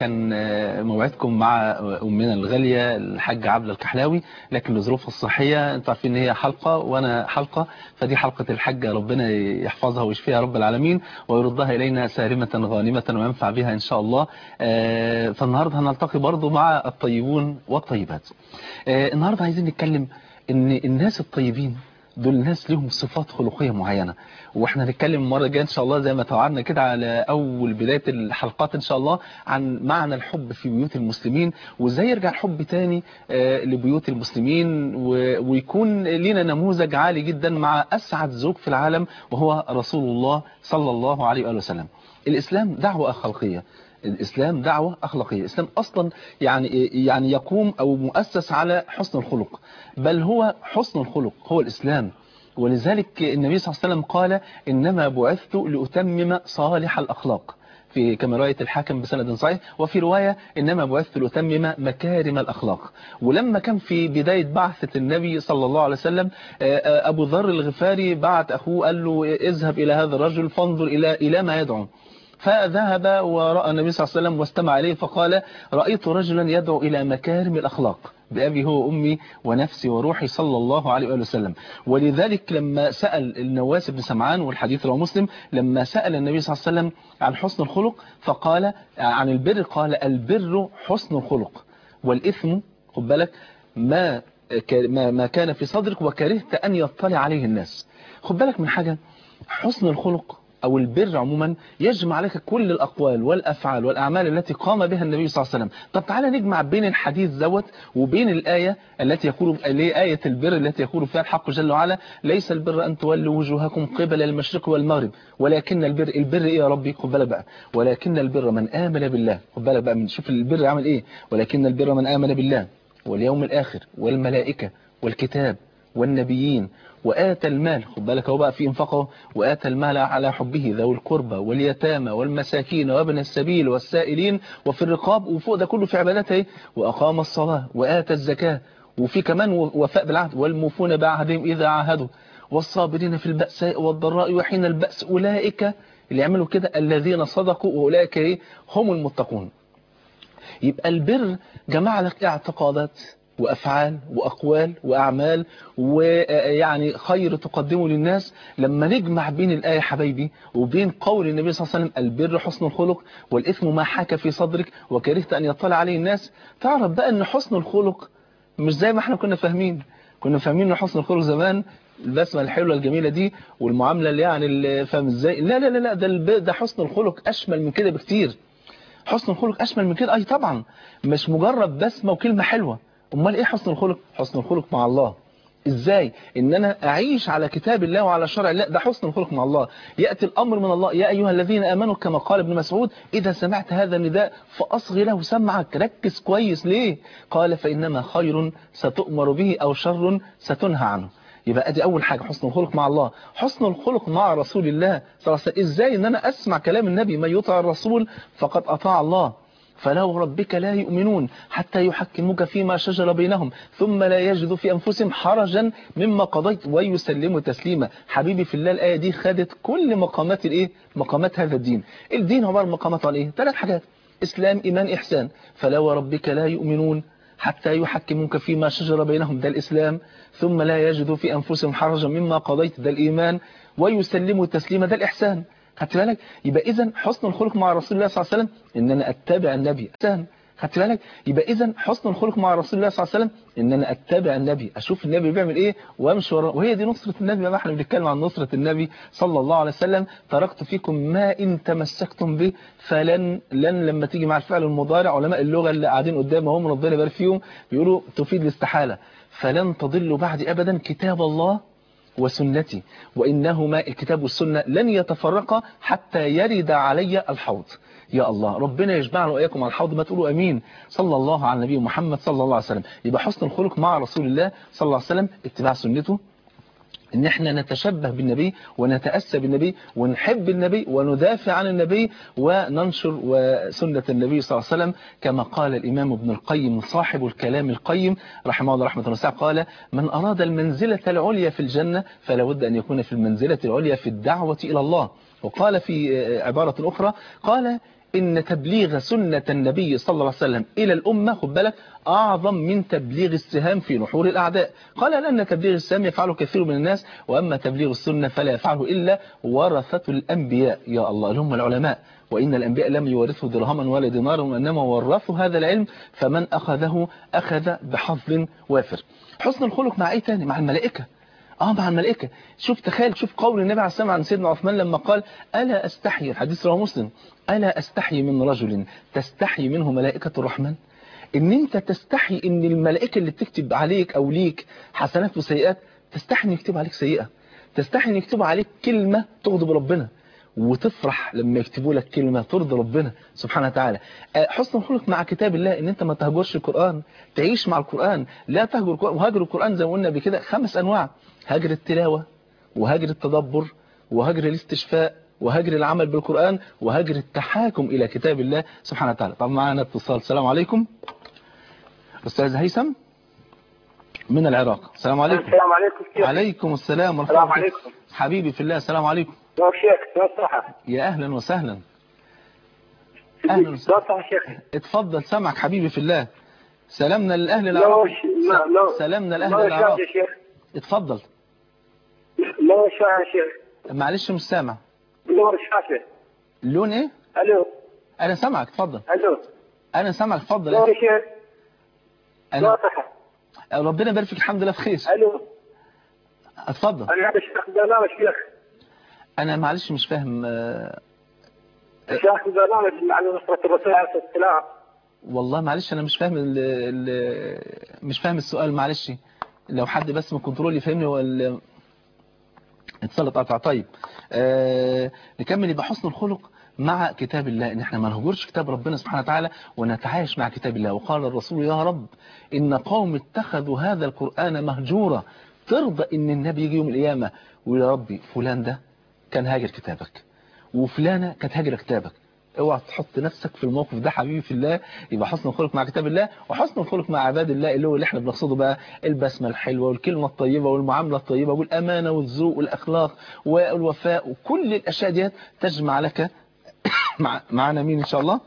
كان موعدكم مع أمنا الغالية الحاجة عبلة الكحلاوي لكن لظروفها الصحية انتوا عارفين ان هي حلقة وانا حلقة فدي حلقة الحاجة ربنا يحفظها ويشفيها رب العالمين ويردها إلينا سالمة غانمة وينفع بها إن شاء الله فالنهاردة هنلتقي برضو مع الطيبون والطيبات النهاردة عايزين نتكلم ان الناس الطيبين دول ناس لهم صفات خلقية معينة واحنا هنتكلم المرة الجاية ان شاء الله زي ما توعدنا كده على اول بداية الحلقات ان شاء الله عن معنى الحب في بيوت المسلمين وازاي يرجع الحب تاني لبيوت المسلمين ويكون لنا نموذج عالي جدا مع اسعد زوج في العالم وهو رسول الله صلى الله عليه وآله وسلم الاسلام دعوة اخلاقية الإسلام دعوة أخلاقية الإسلام أصلا يعني يعني يقوم أو مؤسس على حسن الخلق بل هو حسن الخلق هو الإسلام ولذلك النبي صلى الله عليه وسلم قال إنما بعثت لأتمم صالح الأخلاق في كما رواية الحاكم بسند صحيح وفي رواية إنما بعثت لأتمم مكارم الأخلاق ولما كان في بداية بعثة النبي صلى الله عليه وسلم أبو ذر الغفاري بعت أخوه قال له اذهب إلى هذا الرجل فانظر إلى إلى ما يدعو فذهب ورأى النبي صلى الله عليه وسلم واستمع عليه فقال رأيت رجلا يدعو إلى مكارم الأخلاق بأبي هو أمي ونفسي وروحي صلى الله عليه وآله وسلم ولذلك لما سأل النواس بن سمعان والحديث رواه مسلم لما سأل النبي صلى الله عليه وسلم عن حسن الخلق فقال عن البر قال البر حسن الخلق والإثم خد بالك ما ما كان في صدرك وكرهت أن يطلع عليه الناس خد بالك من حاجة حسن الخلق أو البر عموما يجمع لك كل الأقوال والأفعال والأعمال التي قام بها النبي صلى الله عليه وسلم طب تعالى نجمع بين الحديث دوت وبين الآية التي يقول اللي هي آية البر التي يقول فيها الحق جل وعلا ليس البر أن تولوا وجوهكم قبل المشرق والمغرب ولكن البر البر إيه يا ربي خد بالك بقى ولكن البر من آمن بالله خد بالك بقى من شوف البر عمل إيه ولكن البر من آمن بالله واليوم الآخر والملائكة والكتاب والنبيين وآتى المال خد بالك هو بقى في انفقه وآتى المال على حبه ذوي القربى واليتامى والمساكين وابن السبيل والسائلين وفي الرقاب وفوق ده كله في عبادته وأقام الصلاة وآتى الزكاة وفي كمان وفاء بالعهد والموفون بعهدهم إذا عاهدوا والصابرين في البأساء والضراء وحين البأس أولئك اللي يعملوا كده الذين صدقوا وأولئك هم المتقون يبقى البر جمع لك اعتقادات وأفعال وأقوال وأعمال ويعني خير تقدمه للناس لما نجمع بين الآية حبايبي وبين قول النبي صلى الله عليه وسلم البر حسن الخلق والإثم ما حاك في صدرك وكرهت أن يطلع عليه الناس تعرف بقى أن حسن الخلق مش زي ما احنا كنا فاهمين كنا فاهمين أن حسن الخلق زمان البسمة الحلوة الجميلة دي والمعاملة اللي يعني اللي فاهم ازاي لا لا لا لا ده ده حسن الخلق أشمل من كده بكتير حسن الخلق أشمل من كده أي طبعا مش مجرد بسمة وكلمة حلوة امال ايه حسن الخلق حسن الخلق مع الله ازاي ان انا اعيش على كتاب الله وعلى شرع الله ده حسن الخلق مع الله ياتي الامر من الله يا ايها الذين امنوا كما قال ابن مسعود اذا سمعت هذا النداء فاصغي له سمعك ركز كويس ليه قال فانما خير ستؤمر به او شر ستنهى عنه يبقى ادي اول حاجه حسن الخلق مع الله حسن الخلق مع رسول الله صلى الله عليه وسلم ازاي ان انا اسمع كلام النبي من يطع الرسول فقد اطاع الله فلا وربك لا يؤمنون حتى يحكموك فيما شجر بينهم ثم لا يجدوا في أنفسهم حرجا مما قضيت ويسلموا تسليما حبيبي في الله الآية دي خدت كل مقامات الايه مقامات هذا الدين الدين عبارة مقامات عن ايه ثلاث حاجات إسلام إيمان إحسان فلا وربك لا يؤمنون حتى يحكموك فيما شجر بينهم ده الإسلام ثم لا يجدوا في أنفسهم حرجا مما قضيت ده الإيمان ويسلموا تسليما ده الإحسان خدت بالك يبقى اذا حسن الخلق مع رسول الله صلى الله عليه وسلم ان انا اتبع النبي سهل خدت بالك يبقى اذا حسن الخلق مع رسول الله صلى الله عليه وسلم ان انا اتبع النبي اشوف النبي بيعمل ايه وامشي وراه وهي دي نصره النبي ما احنا بنتكلم عن نصره النبي صلى الله عليه وسلم تركت فيكم ما ان تمسكتم به فلن لن لما تيجي مع الفعل المضارع علماء اللغه اللي قاعدين قدامهم ربنا يبارك فيهم بيقولوا تفيد الاستحاله فلن تضلوا بعد ابدا كتاب الله وسنتي وإنهما الكتاب والسنة لن يتفرقا حتى يرد علي الحوض يا الله ربنا يجمعنا وإياكم على الحوض ما تقولوا أمين صلى الله على النبي محمد صلى الله عليه وسلم يبقى حسن الخلق مع رسول الله صلى الله عليه وسلم اتباع سنته ان احنا نتشبه بالنبي ونتأسى بالنبي ونحب النبي وندافع عن النبي وننشر سنة النبي صلى الله عليه وسلم كما قال الإمام ابن القيم صاحب الكلام القيم رحمه الله رحمة الله قال من أراد المنزلة العليا في الجنة فلا بد أن يكون في المنزلة العليا في الدعوة إلى الله وقال في عبارة أخرى قال إن تبليغ سنة النبي صلى الله عليه وسلم إلى الأمة خد بالك أعظم من تبليغ السهام في نحور الأعداء قال لأن تبليغ السهام يفعله كثير من الناس وأما تبليغ السنة فلا يفعله إلا ورثة الأنبياء يا الله هم العلماء وإن الأنبياء لم يورثوا درهما ولا دينارا وإنما ورثوا هذا العلم فمن أخذه أخذ بحظ وافر حسن الخلق مع إيه تاني مع الملائكة اه مع الملائكة شوف تخيل شوف قول النبي عليه الصلاة والسلام عن سيدنا عثمان لما قال ألا أستحي الحديث رواه مسلم ألا أستحي من رجل تستحي منه ملائكة الرحمن ان انت تستحي ان الملائكة اللي بتكتب عليك او ليك حسنات وسيئات تستحي ان يكتب عليك سيئة تستحي ان يكتب عليك كلمة تغضب ربنا وتفرح لما يكتبوا لك كلمة ترضي ربنا سبحانه وتعالى حسن الخلق مع كتاب الله ان انت ما تهجرش القرآن تعيش مع القرآن لا تهجر القرآن وهجر القرآن زي ما قلنا بكده خمس انواع هجر التلاوة وهجر التدبر وهجر الاستشفاء وهجر العمل بالقرآن وهجر التحاكم إلى كتاب الله سبحانه وتعالى طب معنا اتصال السلام عليكم أستاذ هيثم من العراق السلام عليكم السلام عليكم كيف عليكم السلام ورحمة الله السلام عليكم حبيبي في الله السلام عليكم لو شيخ لو صحة يا أهلا وسهلا أهلا لو وسهلا صحة شيخ اتفضل سامعك حبيبي في الله سلامنا لأهل لو العراق ش... لا لو سلامنا لأهل لو العراق شاء يا شيخ اتفضل لو شاء يا شيخ معلش مش سامع لو شاشه لون ايه الو انا سامعك اتفضل الو انا سامعك اتفضل لو شيخ لو انا صحة ربنا يبارك فيك الحمد لله في خير الو اتفضل انا هذا الشيخ برنامج شيخ انا معلش مش فاهم آه، شيخ برنامج عن نصرة الرسول عليه الصلاة والسلام والله معلش انا مش فاهم ال ال مش فاهم السؤال معلش لو حد بس من كنترول يفهمني هو ال- اتصال اتقطع طيب آه نكمل يبقى حسن الخلق مع كتاب الله ان احنا ما نهجرش كتاب ربنا سبحانه وتعالى ونتعايش مع كتاب الله وقال الرسول يا رب ان قوم اتخذوا هذا القرآن مهجورا ترضى ان النبي يجي يوم القيامة ويقول يا ربي فلان ده كان هاجر كتابك وفلانة كانت هاجر كتابك اوعى تحط نفسك في الموقف ده حبيبي في الله يبقى حسن الخلق مع كتاب الله وحسن الخلق مع عباد الله اللي هو اللي احنا بنقصده بقى البسمه الحلوه والكلمه الطيبه والمعامله الطيبه والامانه والذوق والاخلاق والوفاء وكل الاشياء ديت تجمع لك مع معنا مين ان شاء الله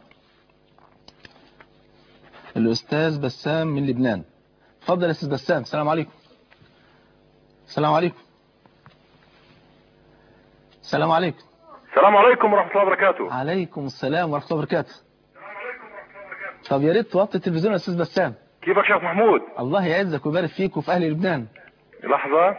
الاستاذ بسام من لبنان اتفضل يا استاذ بسام السلام عليكم السلام عليكم السلام عليكم السلام عليكم ورحمة الله وبركاته عليكم السلام ورحمة الله وبركاته طب يا ريت توطي التلفزيون يا استاذ بسام كيفك شيخ محمود الله يعزك ويبارك فيك وفي اهل لبنان لحظة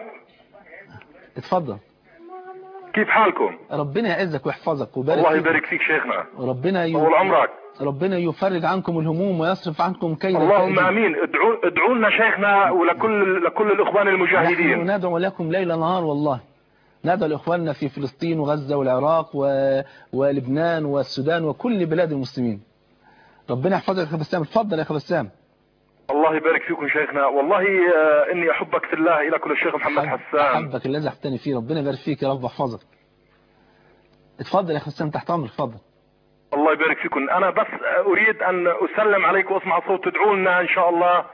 اتفضل كيف حالكم ربنا يعزك ويحفظك ويبارك الله فيك يبارك فيك شيخنا وربنا ي... طول عمرك ربنا يفرج عنكم الهموم ويصرف عنكم كيد اللهم الكائدين. امين ادعوا ادعوا لنا شيخنا ولكل لكل الاخوان نحن المجاهدين ندعو لكم ليل نهار والله ندعو لإخواننا في فلسطين وغزة والعراق و... ولبنان والسودان وكل بلاد المسلمين ربنا يحفظك يا اخي بسام اتفضل يا اخي بسام الله يبارك فيكم شيخنا والله آه، اني احبك في الله الى كل الشيخ محمد أحب- حسان احبك الذي احبتني فيه ربنا يبارك فيك يا رب واحفظك اتفضل يا اخي بسام تحت امرك اتفضل الله يبارك فيكم انا بس اريد ان اسلم عليك واسمع صوت تدعوا لنا ان شاء الله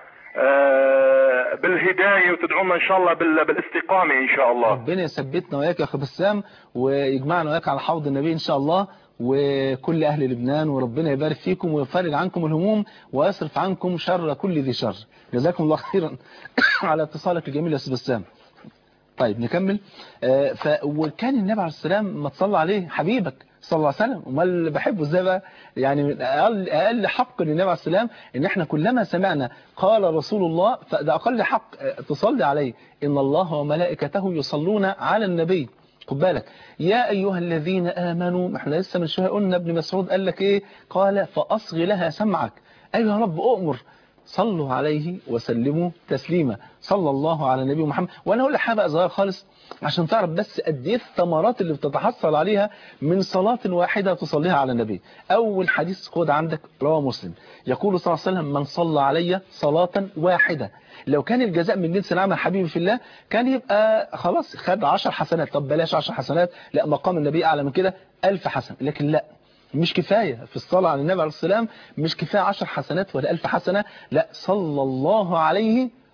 آه، بالهدايه وتدعوا لنا ان شاء الله بال- بالاستقامه ان شاء الله ربنا يثبتنا وياك يا اخي بسام ويجمعنا وياك على حوض النبي ان شاء الله وكل اهل لبنان وربنا يبارك فيكم ويفرج عنكم الهموم ويصرف عنكم شر كل ذي شر جزاكم الله خيرا على اتصالك الجميل يا استاذ بسام طيب نكمل آه ف وكان النبي عليه السلام ما تصلى عليه حبيبك صلى الله عليه وسلم امال بحبه ازاي بقى يعني من اقل اقل حق للنبي عليه السلام ان احنا كلما سمعنا قال رسول الله فده اقل حق آه، تصلي عليه ان الله وملائكته يصلون على النبي خد بالك يا ايها الذين امنوا ما احنا لسه من شويه قلنا ابن مسعود قال لك ايه قال فاصغ لها سمعك ايها رب اؤمر صلوا عليه وسلموا تسليما صلى الله على النبي محمد وانا اقول لك حاجه بقى صغيره خالص عشان تعرف بس قد ايه الثمرات اللي بتتحصل عليها من صلاة واحدة تصليها على النبي أول حديث خد عندك رواه مسلم يقول صلى الله عليه وسلم من صلى علي صلاة واحدة لو كان الجزاء من جنس العمل حبيبي في الله كان يبقى خلاص خد 10 حسنات طب بلاش 10 حسنات لا مقام النبي أعلى من كده 1000 حسنة لكن لا مش كفاية في الصلاة على النبي عليه السلام مش كفاية 10 حسنات ولا 1000 حسنة لا صلى الله عليه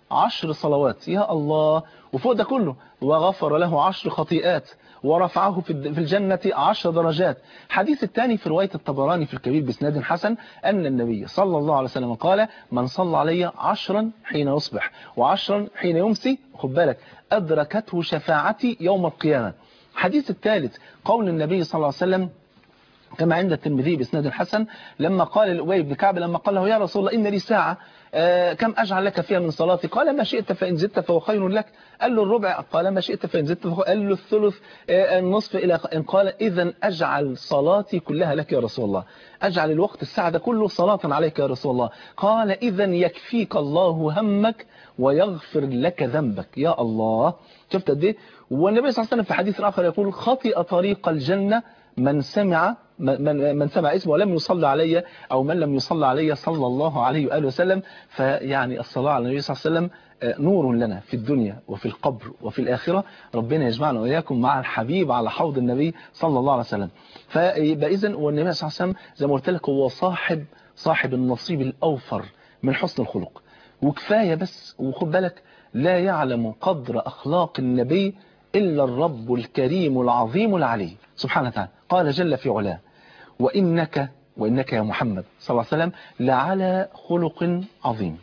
عشر صلوات يا الله وفوق ده كله وغفر له عشر خطيئات ورفعه في في الجنة عشر درجات حديث الثاني في رواية الطبراني في الكبير بسناد حسن أن النبي صلى الله عليه وسلم قال من صلى علي عشرا حين يصبح وعشرا حين يمسي خد بالك أدركته شفاعتي يوم القيامة الحديث الثالث قول النبي صلى الله عليه وسلم كما عند الترمذي باسناد حسن لما قال لأبي بن كعب لما قال له يا رسول الله إن لي ساعة آه كم أجعل لك فيها من صلاتي قال ما شئت فإن زدت فهو خير لك قال له الربع قال ما شئت فإن زدت فهو قال له الثلث آه النصف إلى إن قال إذا أجعل صلاتي كلها لك يا رسول الله أجعل الوقت الساعة ده كله صلاة عليك يا رسول الله قال إذا يكفيك الله همك ويغفر لك ذنبك يا الله شفت قد ايه والنبي صلى الله عليه وسلم في حديث آخر يقول خطئ طريق الجنة من سمع من, من سمع اسمه ولم يصلى علي أو من لم يصلى علي صلى الله عليه وآله وسلم فيعني الصلاة على النبي صلى الله عليه وسلم نور لنا في الدنيا وفي القبر وفي الآخرة ربنا يجمعنا وإياكم مع الحبيب على حوض النبي صلى الله عليه وسلم فيبقى إذن والنبي صلى الله عليه وسلم زي ما قلت لك هو صاحب صاحب النصيب الأوفر من حسن الخلق وكفاية بس وخد بالك لا يعلم قدر أخلاق النبي إلا الرب الكريم العظيم العلي سبحانه وتعالى قال جل في علاه وإنك وإنك يا محمد صلى الله عليه وسلم لعلى خلق عظيم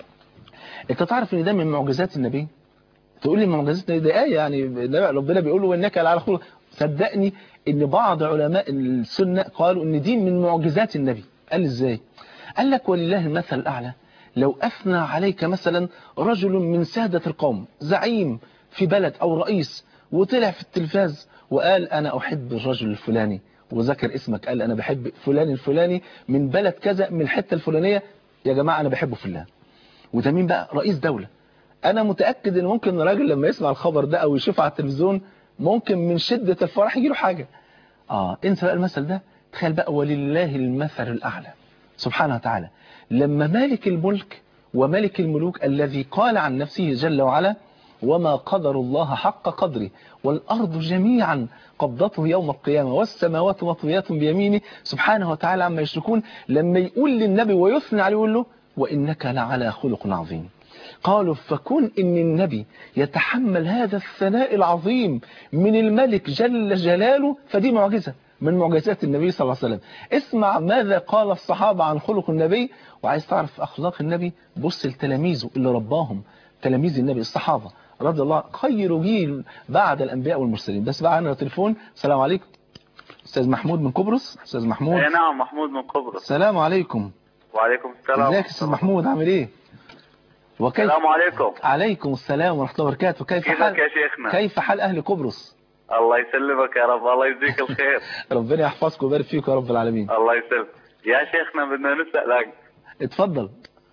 انت تعرف ان ده من معجزات النبي تقول لي معجزات النبي ده آية يعني ربنا بيقول له وإنك لعلى خلق صدقني ان بعض علماء السنة قالوا ان دي من معجزات النبي قال ازاي قال لك ولله المثل الأعلى لو أثنى عليك مثلا رجل من سادة القوم زعيم في بلد أو رئيس وطلع في التلفاز وقال أنا أحب الرجل الفلاني وذكر اسمك قال أنا بحب فلان الفلاني من بلد كذا من الحتة الفلانية يا جماعة أنا بحبه في الله وده مين بقى رئيس دولة أنا متأكد إن ممكن الراجل لما يسمع الخبر ده أو يشوف على التلفزيون ممكن من شدة الفرح يجيله حاجة آه انسى بقى المثل ده تخيل بقى ولله المثل الأعلى سبحانه وتعالى لما مالك الملك وملك الملوك الذي قال عن نفسه جل وعلا وما قدر الله حق قدره والأرض جميعا قبضته يوم القيامة والسماوات مطويات بيمينه سبحانه وتعالى عما يشركون لما يقول للنبي ويثنى عليه يقول له وإنك لعلى خلق عظيم قالوا فكون إن النبي يتحمل هذا الثناء العظيم من الملك جل جلاله فدي معجزة من معجزات النبي صلى الله عليه وسلم اسمع ماذا قال الصحابة عن خلق النبي وعايز تعرف أخلاق النبي بص لتلاميذه اللي رباهم تلاميذ النبي الصحابة رضي الله خير جيل بعد الأنبياء والمرسلين بس بقى عندنا تليفون السلام عليكم أستاذ محمود من قبرص أستاذ محمود اي نعم محمود من قبرص السلام عليكم وعليكم السلام ازيك يا أستاذ محمود عامل إيه وكيف السلام عليكم عليكم السلام ورحمة الله وبركاته كيف كيفك حال يا شيخنا كيف حال أهل قبرص الله يسلمك يا رب الله يجزيك الخير ربنا يحفظكم ويبارك فيكم يا رب العالمين الله يسلمك يا شيخنا بدنا نسألك اتفضل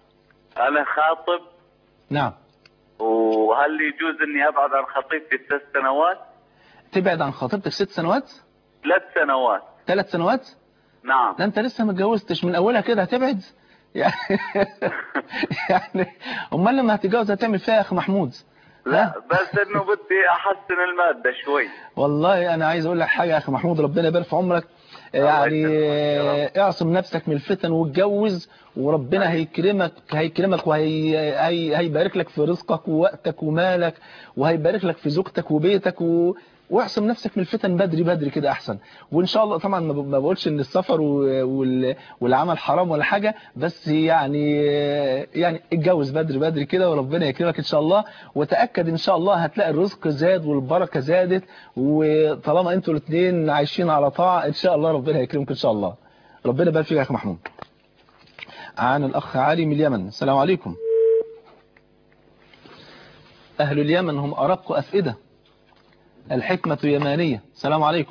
أنا خاطب نعم وهل يجوز إني أبعد عن خطيبتي ست سنوات؟ تبعد عن خطيبتك ست سنوات ثلاث سنوات ثلاث سنوات نعم ده انت لسه ما اتجوزتش من اولها كده هتبعد يعني يعني امال لما هتتجوز هتعمل فيها يا اخ محمود لا بس إنه بدي أحسن المادة شوي والله انا عايز اقول لك حاجه يا اخ محمود ربنا يبارك في عمرك يعني يسلمك يا اعصم نفسك من الفتن واتجوز وربنا هيكرمك هيكرمك وهيبارك لك في رزقك ووقتك ومالك وهيبارك لك في زوجتك وبيتك و... واعصم نفسك من الفتن بدري بدري كده احسن وان شاء الله طبعا ما ب- ما بقولش ان السفر و- وال- والعمل حرام ولا حاجه بس يعني يعني اتجوز بدري بدري كده وربنا يكرمك ان شاء الله وتاكد ان شاء الله هتلاقي الرزق زاد والبركه زادت وطالما انتوا الاثنين عايشين على طاعه ان شاء الله ربنا يكرمك ان شاء الله ربنا يبارك فيك يا اخ محمود عن الاخ علي من اليمن السلام عليكم اهل اليمن هم ارق افئده الحكمة يمانية السلام عليكم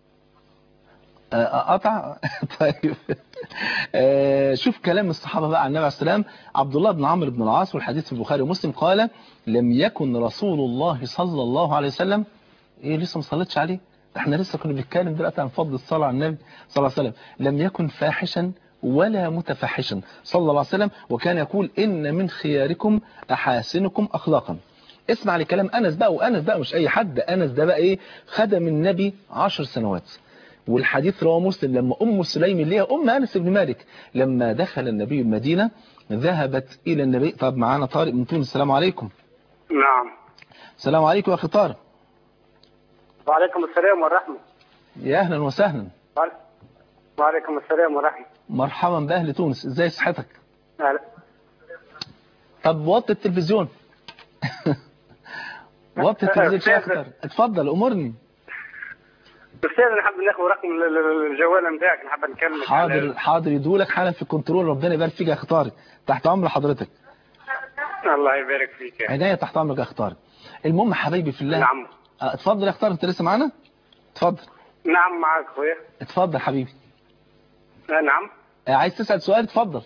آه، قطع طيب آه، شوف كلام الصحابة بقى عن النبي عليه السلام عبد الله بن عمرو بن العاص والحديث في البخاري ومسلم قال لم يكن رسول الله صلى الله عليه وسلم ايه لسه ما صليتش عليه ده احنا لسه كنا بنتكلم دلوقتي عن فضل الصلاة على النبي صلى الله عليه وسلم لم يكن فاحشا ولا متفحشا صلى الله عليه وسلم وكان يقول إن من خياركم أحاسنكم أخلاقا اسمع لكلام أنس بقى وأنس بقى مش أي حد أنس ده بقى إيه خدم النبي عشر سنوات والحديث رواه مسلم لما ام سليم اللي هي ام انس بن مالك لما دخل النبي المدينه ذهبت الى النبي طب معانا طارق من تونس السلام عليكم نعم السلام عليكم يا اخي طارق وعليكم السلام ورحمة يا اهلا وسهلا وعليكم السلام ورحمة مرحبا باهل تونس ازاي صحتك أهلا. طب وطي التلفزيون وطي التلفزيون شوية اكتر اتفضل امرني أستاذ نحب ناخذ رقم ال- ال- الجوال نتاعك نحب نكلمك حاضر حاضر يدولك حالا في كنترول ربنا يبارك فيك يا اخي طارق تحت امر حضرتك على- الله يبارك فيك يا عينيا تحت امرك يا اخي طارق المهم حبايبي في الله نعم آه، اتفضل يا اخي طارق انت لسه معانا اتفضل نعم معك خويا اتفضل حبيبي آه، نعم آه، عايز تسال سؤال اتفضل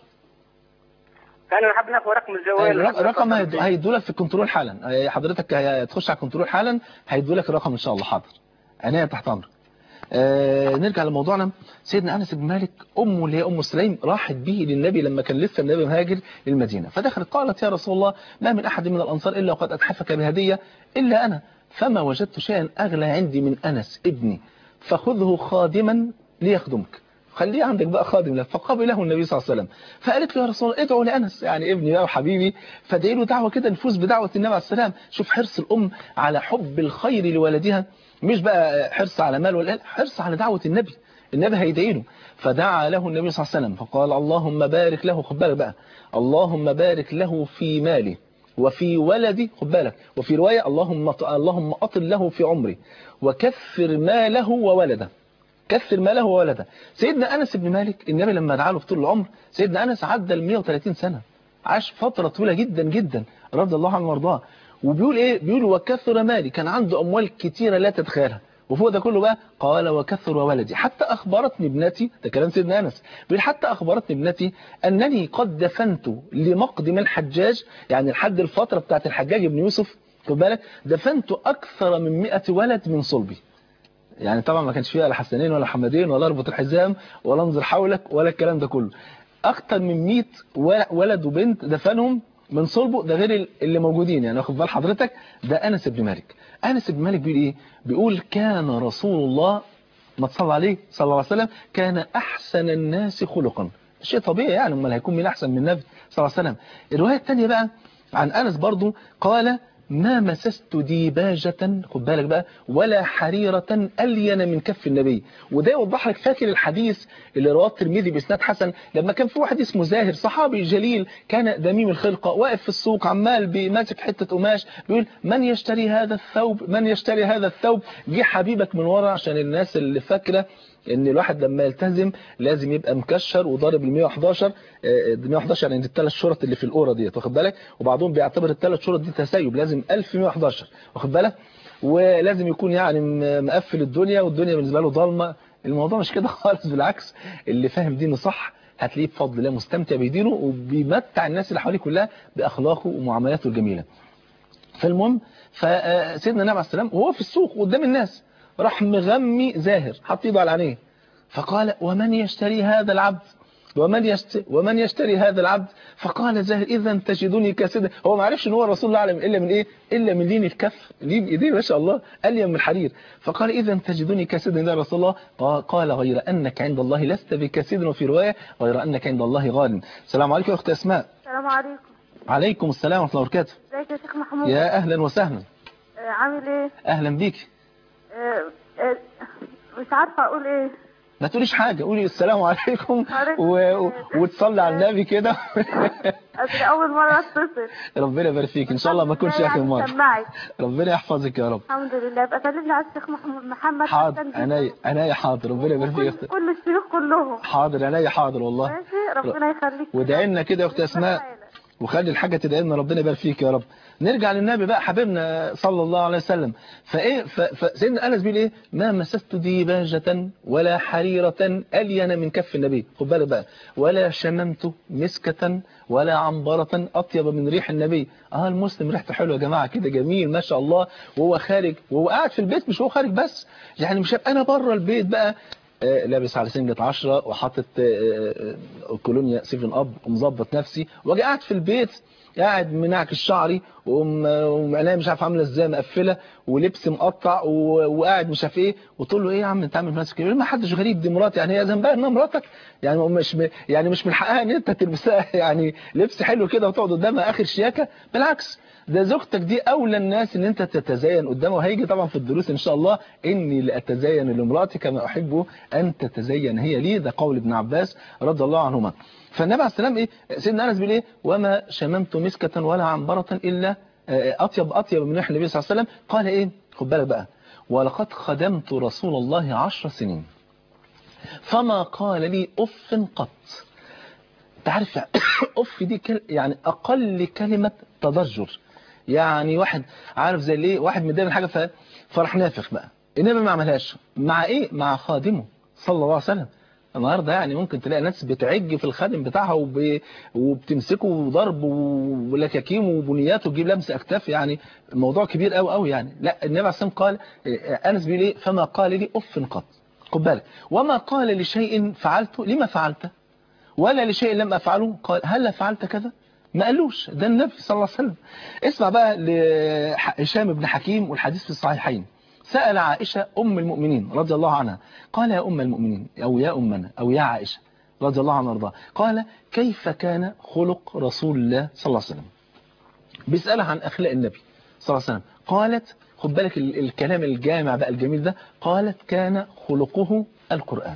أنا نحب ناخذ رقم الجوال الرق- الرقم هيد- هيدولك في الكنترول حالا آه، حضرتك هتخش على الكنترول حالا هيدولك الرقم ان شاء الله حاضر عينيا تحت امرك آه نرجع لموضوعنا سيدنا انس بن مالك امه اللي هي ام سليم راحت به للنبي لما كان لسه النبي مهاجر للمدينه فدخلت قالت يا رسول الله ما من احد من الانصار الا وقد اتحفك بهديه الا انا فما وجدت شيئا اغلى عندي من انس ابني فخذه خادما ليخدمك خليه عندك بقى خادم لك فقبله النبي صلى الله عليه وسلم فقالت له يا رسول الله ادعو لانس يعني ابني بقى وحبيبي فادعي له دعوه كده نفوز بدعوه النبي عليه السلام شوف حرص الام على حب الخير لولدها مش بقى حرص على مال ولا حرص على دعوه النبي النبي هيدعي له فدعا له النبي صلى الله عليه وسلم فقال اللهم بارك له خد بالك بقى اللهم بارك له في ماله وفي ولدي خد بالك وفي روايه اللهم اللهم اطل له في عمري وكثر ماله وولده كثر ماله وولده سيدنا أنس بن مالك النبي لما دعا له في طول العمر سيدنا أنس عدى ال 130 سنة عاش فترة طويلة جدا جدا رضي الله عنه وارضاه وبيقول ايه بيقول وكثر مالي كان عنده اموال كتيرة لا تتخيلها وفوق ده كله بقى قال وكثر ولدي حتى اخبرتني ابنتي ده كلام سيدنا انس بيقول حتى اخبرتني ابنتي انني قد دفنت لمقدم الحجاج يعني لحد الفترة بتاعت الحجاج بن يوسف خد بالك دفنت اكثر من 100 ولد من صلبي يعني طبعا ما كانش فيها لا حسنين ولا حمدين ولا اربط الحزام ولا انظر حولك ولا الكلام ده كله اكتر من 100 ولد وبنت دفنهم من صلبه ده غير اللي موجودين يعني واخد بال حضرتك ده انس بن مالك انس بن مالك بيقول ايه بيقول كان رسول الله ما تصلى عليه صلى الله عليه وسلم كان احسن الناس خلقا شيء طبيعي يعني امال هيكون مين احسن من النبي صلى الله عليه وسلم الروايه الثانيه بقى عن انس برضو قال ما مسست ديباجة خد بالك بقى ولا حريرة ألين من كف النبي وده يوضح لك فاكر الحديث اللي رواه الترمذي بإسناد حسن لما كان في واحد اسمه زاهر صحابي جليل كان دميم الخلقة واقف في السوق عمال بماسك حتة قماش بيقول من يشتري هذا الثوب من يشتري هذا الثوب جه حبيبك من ورا عشان الناس اللي فاكره ان الواحد لما يلتزم لازم يبقى مكشر وضارب ال 111 ال 111 يعني الثلاث شرط اللي في القوره ديت واخد بالك وبعضهم بيعتبر الثلاث شرط دي تسيب لازم 1111 واخد بالك ولازم يكون يعني مقفل الدنيا والدنيا بالنسبه له ضلمه الموضوع مش كده خالص بالعكس اللي فاهم دينه صح هتلاقيه بفضل الله مستمتع بدينه وبيمتع الناس اللي حواليه كلها باخلاقه ومعاملاته الجميله فالمهم فسيدنا النبي عليه السلام وهو في السوق قدام الناس راح مغمي زاهر حط ايده على عينيه فقال ومن يشتري هذا العبد ومن يشتري, ومن يشتري هذا العبد فقال زاهر اذا تجدني كاسدا هو ما عرفش ان هو الرسول لا يعلم الا من ايه الا من لين الكف لين ايديه ما شاء الله الين من الحرير فقال اذا تجدني كاسدا يا رسول الله قال غير انك عند الله لست بكاسد وفي روايه غير انك عند الله غال السلام عليكم يا اخت اسماء السلام عليكم عليكم السلام ورحمه الله وبركاته ازيك يا شيخ محمود يا اهلا وسهلا آه، عامل ايه اهلا بيك آه، آه، مش عارفه اقول ايه ما تقوليش حاجة قولي السلام عليكم وعليكم و... السلام. وتصلي على النبي كده أصل اول مره اتصل ربنا يبارك فيك ان شاء الله ما اكونش اخر مرة سمعك ربنا يحفظك يا رب الحمد لله يبقى سلم لي على الشيخ محمود محمد حاضر حسن عينيا عينيا حاضر ربنا يبارك فيك يا كل, اختي كل الشيوخ كلهم حاضر عينيا حاضر والله ماشي ربنا يخليك وادعي لنا كده يا اخت اسماء وخلي الحاجة تدعي لنا ربنا يبارك فيك يا رب نرجع للنبي بقى حبيبنا صلى الله عليه وسلم فايه ف- فسيدنا انس بيقول ايه ما مسست ديباجة ولا حريرة الين من كف النبي خد بالك بقى ولا شممت مسكة ولا عنبرة اطيب من ريح النبي اه المسلم ريحته حلوه يا جماعه كده جميل ما شاء الله وهو خارج وهو قاعد في البيت مش هو خارج بس يعني مش هبقى انا بره البيت بقى آه، لابس على سنجة عشرة وحاطط آه، آه، كولونيا سيفن اب ومظبط نفسي واجي قاعد في البيت قاعد منعكس شعري وم- ومعناها مش عارف عامله ازاي مقفله ولبس مقطع و- وقاعد مش عارف ايه وتقول له ايه يا عم انت عامل نفسك كده ما حدش غريب دي مراتي يعني هي ذنبها انها مراتك يعني مش م- يعني مش من حقها ان انت تلبسها يعني لبس حلو كده وتقعد قدامها اخر شياكه بالعكس ده زوجتك دي اولى الناس ان انت تتزين قدامها وهيجي طبعا في الدروس ان شاء الله اني لاتزين لامراتي كما احب ان تتزين هي لي ده قول ابن عباس رضي الله عنهما فالنبي عليه السلام ايه سيدنا انس بيقول ايه وما شممت مسكه ولا عنبره الا آه، اطيب اطيب من ريح النبي صلى الله عليه وسلم قال ايه خد بالك بقى ولقد خدمت رسول الله عشر سنين فما قال لي اف قط تعرف يعني اف دي كل يعني اقل كلمه تضجر يعني واحد عارف زي ليه واحد متضايق من حاجه ف- فراح نافخ بقى انما ما عملهاش مع ايه مع خادمه صلى الله عليه وسلم النهارده يعني ممكن تلاقي ناس بتعج في الخادم بتاعها وب... وبتمسكه ضرب ولكاكيم وبنيات وتجيب لمس اكتاف يعني الموضوع كبير قوي قوي يعني لا النبي عليه الصلاه والسلام قال انس بيقول ايه فما قال لي اف قط خد بالك وما قال لشيء فعلته لما فعلته ولا لشيء لم أفعله قال هل فعلت كذا ما قالوش ده النبي صلى الله عليه وسلم اسمع بقى لهشام بن حكيم والحديث في الصحيحين سأل عائشة أم المؤمنين رضي الله عنها قال يا أم المؤمنين أو يا أمنا أو يا عائشة رضي الله عنها وارضاها قال كيف كان خلق رسول الله صلى الله عليه وسلم بيسألها عن أخلاق النبي صلى الله عليه وسلم قالت خد بالك ال- الكلام الجامع بقى الجميل ده قالت كان خلقه القرآن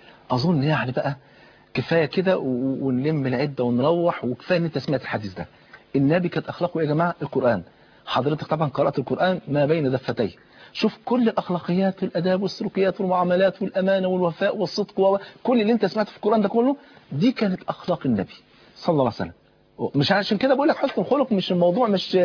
أظن يعني بقى كفاية كده و- ونلم العدة ونروح وكفاية ان انت سمعت الحديث ده النبي كانت اخلاقه إيه يا جماعة القرآن حضرتك طبعا قرأت القرآن ما بين دفتيه شوف كل الاخلاقيات والاداب والسلوكيات والمعاملات والامانه والوفاء والصدق وكل اللي انت سمعته في القرآن ده كله دي كانت اخلاق النبي صلى الله عليه وسلم مش عشان كده بقول لك حسن الخلق مش الموضوع مش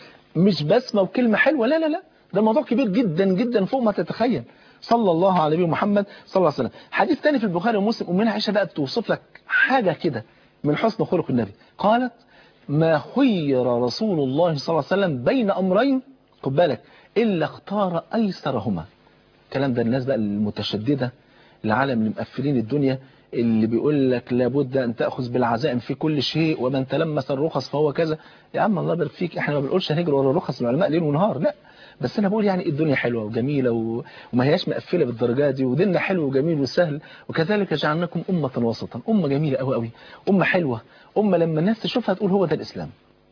مش بسمة وكلمة حلوة لا لا لا ده الموضوع كبير جدا جدا فوق ما تتخيل صلى الله على نبي محمد صلى الله عليه وسلم حديث تاني في البخاري ومسلم أمنا عائشة بقى توصف لك حاجة كده من حسن خلق النبي قالت ما خير رسول الله صلى الله عليه وسلم بين أمرين خد بالك إلا اختار أيسرهما الكلام ده الناس بقى المتشددة العالم اللي مقفلين الدنيا اللي بيقول لك لابد أن تأخذ بالعزائم في كل شيء ومن تلمس الرخص فهو كذا يا عم الله يبارك فيك احنا ما بنقولش هنجري ورا الرخص العلماء ليل ونهار لا بس انا بقول يعني الدنيا حلوه وجميله و... وما هياش مقفله بالدرجات دي وديننا حلو وجميل وسهل وكذلك جعلناكم امه وسطا امه جميله قوي قوي امه حلوه امه لما الناس تشوفها تقول هو ده الاسلام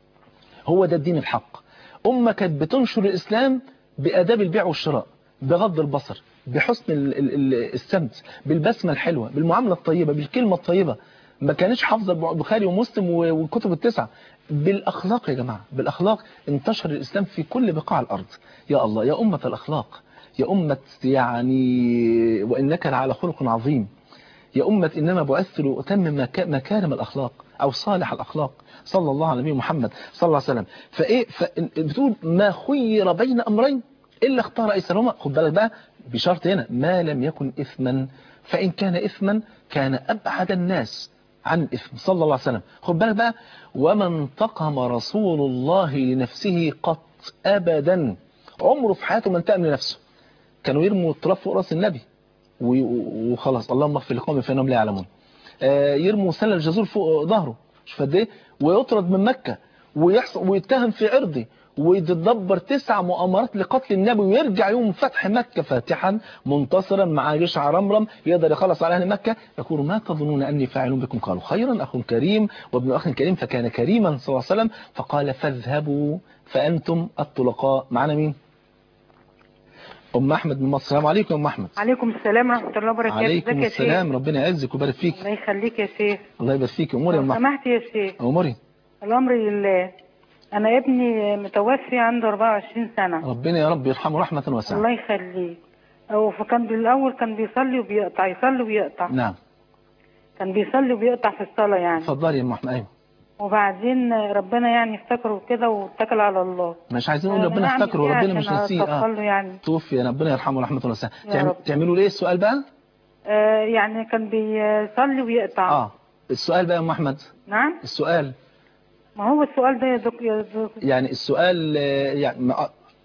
هو ده الدين الحق امه كانت بتنشر الاسلام باداب البيع والشراء بغض البصر بحسن ال- ال- ال- السمت بالبسمه الحلوه بالمعامله الطيبه بالكلمه الطيبه ما كانش حافظه البخاري ومسلم و- والكتب التسعه بالاخلاق يا جماعه بالاخلاق انتشر الاسلام في كل بقاع الارض يا الله يا امه الاخلاق يا امه يعني وانك لعلى خلق عظيم يا أمة إنما بعثت لأتمم مكا- مكارم الأخلاق أو صالح الأخلاق صلى الله على نبي محمد صلى الله عليه وسلم فإيه ف- بتقول ما خير بين أمرين إلا اختار أيسرهما خد بالك بقى بشرط هنا ما لم يكن إثما فإن كان إثما كان أبعد الناس عن الإثم صلى الله عليه وسلم خد بالك بقى وما انتقم رسول الله لنفسه قط أبدا عمره في حياته ما انتقم لنفسه كانوا يرموا التراب فوق راس النبي و- و- وخلاص اللهم اغفر لقوم فانهم لا يعلمون آه، يرموا سله الجزور فوق ظهره شوف قد ايه ويطرد من مكه ويحصل ويتهم في عرضه ويتدبر تسع مؤامرات لقتل النبي ويرجع يوم فتح مكة فاتحا منتصرا مع جيش عرمرم يقدر يخلص على أهل مكة يقول ما تظنون أني فاعل بكم قالوا خيرا أخ كريم وابن أخ كريم فكان كريما صلى الله عليه وسلم فقال فاذهبوا فأنتم الطلقاء معنا مين أم أحمد من مصر السلام عليكم يا أم أحمد عليكم السلام ورحمة الله وبركاته عليكم ازيك يا السلام شيخ ربنا يعزك ويبارك فيك الله يخليك يا شيخ الله يبارك فيك اموري يا لو ام احمد سمحت يا شيخ اموري الأمر لله أنا ابني متوفي عنده 24 سنة ربنا يا رب يرحمه رحمه واسعه الله يخليك أو فكان بالأول كان بيصلي وبيقطع يصلي ويقطع نعم كان بيصلي وبيقطع في الصلاة يعني اتفضلي يا ام احمد ايوه وبعدين ربنا يعني افتكره كده واتكل على الله مش عايزين نقول أنا ربنا أعمل افتكره إيه وربنا عشان مش ناسيه أتوصل اه له يعني توفي ربنا يرحمه رحمه واسعه يا تعم... رب. تعملوا ليه السؤال بقى آه يعني كان بيصلي ويقطع اه السؤال بقى يا ام احمد نعم السؤال ما هو السؤال ده يا دك يا دك يعني السؤال آه، يعني ما-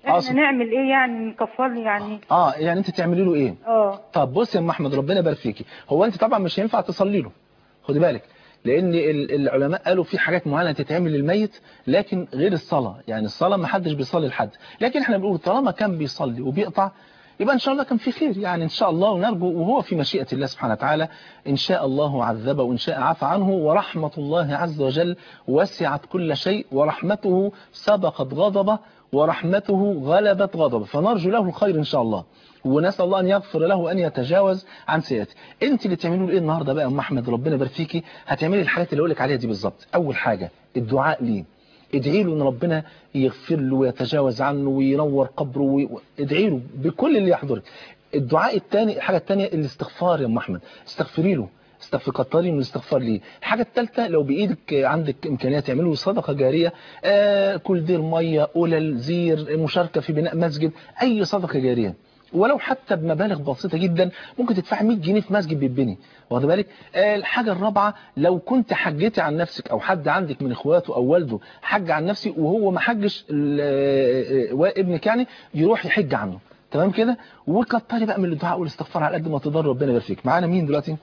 احنا أقصد- نعمل ايه يعني نكفر له يعني اه يعني انت تعملي له ايه اه طب بص يا ام احمد ربنا يبارك فيكي هو انت طبعا مش هينفع تصلي له خدي بالك لان ال- العلماء قالوا في حاجات معينه تتعمل للميت لكن غير الصلاه يعني الصلاه ما حدش بيصلي لحد لكن احنا بنقول طالما كان بيصلي وبيقطع يبقى ان شاء الله كان في خير يعني ان شاء الله ونرجو وهو في مشيئه الله سبحانه وتعالى ان شاء الله عذبه وان شاء عفى عنه ورحمه الله عز وجل وسعت كل شيء ورحمته سبقت غضبه ورحمته غلبت غضبه فنرجو له الخير ان شاء الله ونسال الله ان يغفر له وان يتجاوز عن سيئاته انت اللي تعملوا ايه النهارده بقى يا ام احمد ربنا يبارك فيكي هتعملي الحاجات اللي اقول لك عليها دي بالظبط اول حاجه الدعاء ليه ادعي له ان ربنا يغفر له ويتجاوز عنه وينور قبره وي- ادعي له بكل اللي يحضرك الدعاء الثاني الحاجه الثانيه الاستغفار يا ام احمد استغفري له استغفر كتري من الاستغفار ليه الحاجه الثالثه لو بايدك عندك امكانيه تعملوا له صدقه جاريه آه كل دير ميه قلل زير مشاركه في بناء مسجد اي صدقه جاريه ولو حتى بمبالغ بسيطه جدا ممكن تدفع 100 جنيه في مسجد بيتبني واخد بالك آه الحاجه الرابعه لو كنت حجيتي عن نفسك او حد عندك من اخواته او والده حج عن نفسي وهو ما حجش ال- آه، آه، ابنك يعني يروح يحج عنه تمام كده وكتري بقى من الدعاء والاستغفار على قد ما تقدر ربنا يبارك فيك معانا مين دلوقتي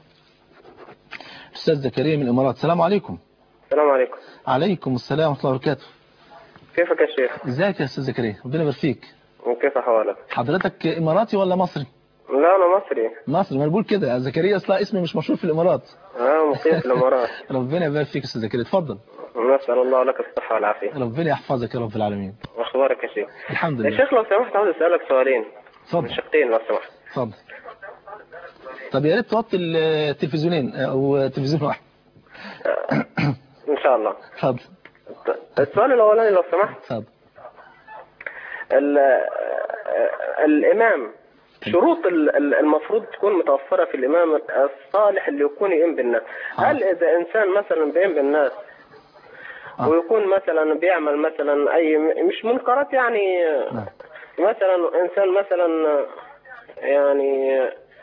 استاذ زكريا من الامارات السلام عليكم السلام عليكم عليكم السلام ورحمه الله وبركاته كيفك يا شيخ ازيك يا استاذ زكريا ربنا يبارك فيك وكيف أحوالك حضرتك اماراتي ولا مصري لا أنا مصري مصري ما أنا بقول كده زكريا اصلا اسمي مش مشهور في الامارات آه مقيم في الإمارات ربنا يبارك فيك يا استاذ زكريا اتفضل نسأل الله لك الصحة والعافية ربنا يحفظك يا رب العالمين أخبارك يا شيخ الحمد يا لله شيخ لو سمحت عاوز أسألك سؤالين اتفضل شقين لو سمحت اتفضل طب يا ريت توطي التلفزيونين او تلفزيون واحد إن شاء الله اتفضل السؤال الأولاني لو سمحت اتفضل ال- آه، الإمام شروط ال- ال- المفروض تكون متوفرة في الإمام الصالح اللي يكون يئم بالناس هل إذا إنسان مثلا بيئم بالناس آه. ويكون مثلا بيعمل مثلا أي مش منكرات يعني نعم. مثلا إنسان مثلا يعني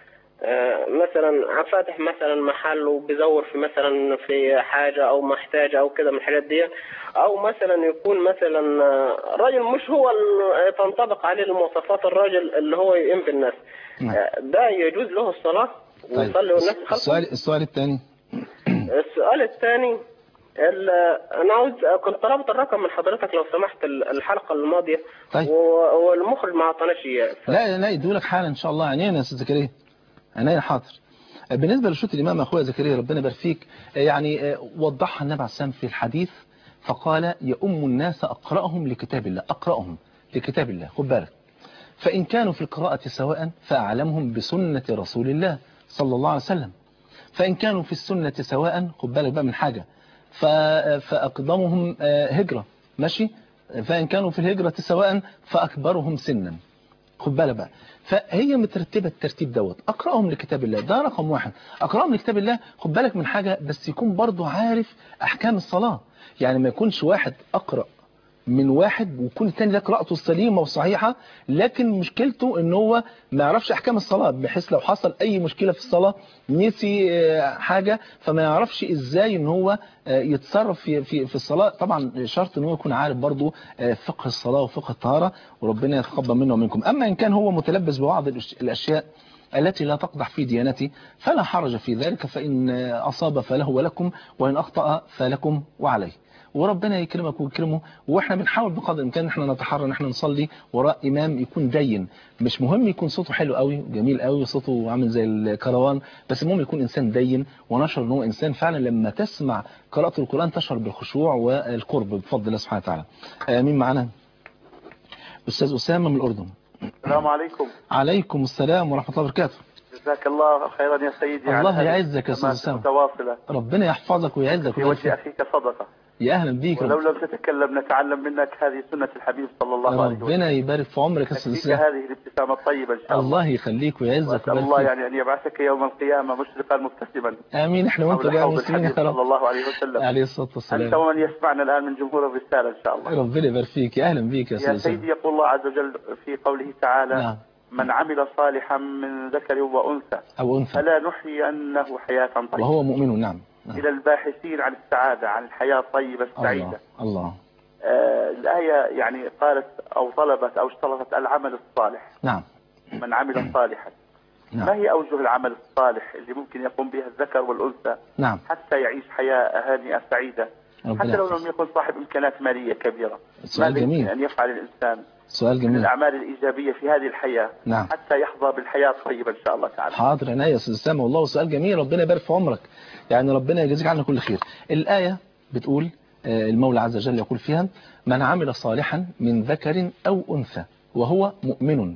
آه، مثلا فاتح مثلا محل وبيزور في مثلا في حاجة أو محتاجة أو كده من الحاجات دي أو مثلا يكون مثلا آه، راجل مش هو اللي تنطبق عليه المواصفات الراجل اللي هو يئم بالناس نعم. آه، ده يجوز له الصلاة طيب ويصلي والناس خلفه السؤال السؤال الثاني السؤال الثاني ال- انا عاوز كنت طلبت الرقم من حضرتك لو سمحت ال- الحلقه الماضيه طيب. و- والمخرج ما اعطاناش اياه لا لا يدولك حالا ان شاء الله عينينا يا استاذ زكريا عينيا حاضر بالنسبه لشروط الامام اخويا زكريا ربنا يبارك فيك يعني آه، وضحها النبي عليه السلام في الحديث فقال يؤم الناس اقراهم لكتاب الله اقراهم لكتاب الله خد بالك فان كانوا في القراءه سواء فاعلمهم بسنه رسول الله صلى الله عليه وسلم فإن كانوا في السنة سواء خد بالك بقى من حاجة ف- فأقدمهم آه، هجرة ماشي فإن كانوا في الهجرة سواء فأكبرهم سنا خد بالك بقى فهي مترتبة الترتيب دوت أقرأهم لكتاب الله ده رقم واحد أقرأهم لكتاب الله خد بالك من حاجة بس يكون برضو عارف أحكام الصلاة يعني ما يكونش واحد أقرأ من واحد ويكون التاني ده قراءته سليمه وصحيحه لكن مشكلته ان هو ما يعرفش احكام الصلاه بحيث لو حصل اي مشكله في الصلاه نسي آه، حاجه فما يعرفش ازاي ان هو آه، يتصرف في في في الصلاه طبعا شرط ان هو يكون عارف برضو آه، فقه الصلاه وفقه الطهاره وربنا يتقبل منا ومنكم اما ان كان هو متلبس ببعض الأش- الاشياء التي لا تقدح في ديانتي فلا حرج في ذلك فإن أصاب فله ولكم وإن أخطأ فلكم وعليه وربنا يكرمك ويكرمه واحنا بنحاول بقدر الامكان ان احنا نتحرى ان احنا نصلي وراء امام يكون دين مش مهم يكون صوته حلو قوي وجميل قوي وصوته عامل زي الكروان بس المهم يكون انسان دين ونشر ان هو انسان فعلا لما تسمع قراءه القران تشعر بالخشوع والقرب بفضل الله سبحانه وتعالى آه، مين معانا استاذ اسامه من الاردن السلام عليكم عليكم السلام ورحمه الله وبركاته جزاك الله خيرا يا سيدي الله على هذه يعزك يا أستاذ الخدمات أسامة. المتواصلة ربنا يحفظك ويعزك في ويبارك وجه فيك. أخيك صدقة يا اهلا بيك ولو رب. لم تتكلم نتعلم منك هذه سنة الحبيب صلى الله عليه وسلم ربنا يبارك في عمرك يا استاذ يكفيك اسامه هذه الابتسامة الطيبة إن شاء الله الله يخليك ويعزك وأسأل ويبارك الله فيك يعني أن يبعثك يوم القيامة مشرقا مبتسما امين احنا وانت حول جاي حوض مسلمين الحبيب يا صلى رب الله عليه وسلم عليه الصلاه أنت والسلام ومن يسمعنا الآن من جمهور الرسالة إن شاء الله ربنا يبارك فيك يا اهلا بيك يا استاذ يا اسامه سيدي يقول الله عز وجل في قوله تعالى نعم من عمل صالحا من ذكر وأنثى او انثى فلا نحيينه حياة طيبة وهو مؤمن نعم نعم. إلى الباحثين عن السعادة عن الحياة الطيبة السعيدة الله الله آه، الآية يعني قالت أو طلبت أو اشترطت العمل الصالح نعم من عمل صالحا ما نعم هي أوجه العمل الصالح اللي ممكن يقوم بها الذكر والأنثى نعم حتى يعيش حياة هانئة سعيدة ربنا حتى لو يحفظك. لم يكن صاحب إمكانات مالية كبيرة سؤال ماذا يمكن جميل أن يفعل الإنسان سؤال من جميل الأعمال الإيجابية في هذه الحياة نعم حتى يحظى بالحياة الطيبة إن شاء الله تعالى حاضر عينيا يا استاذ اسامه والله سؤال جميل ربنا يبارك في عمرك يعني ربنا يجازيك عنا كل خير الايه بتقول آه، المولى عز وجل يقول فيها من عمل صالحا من ذكر او انثى وهو مؤمن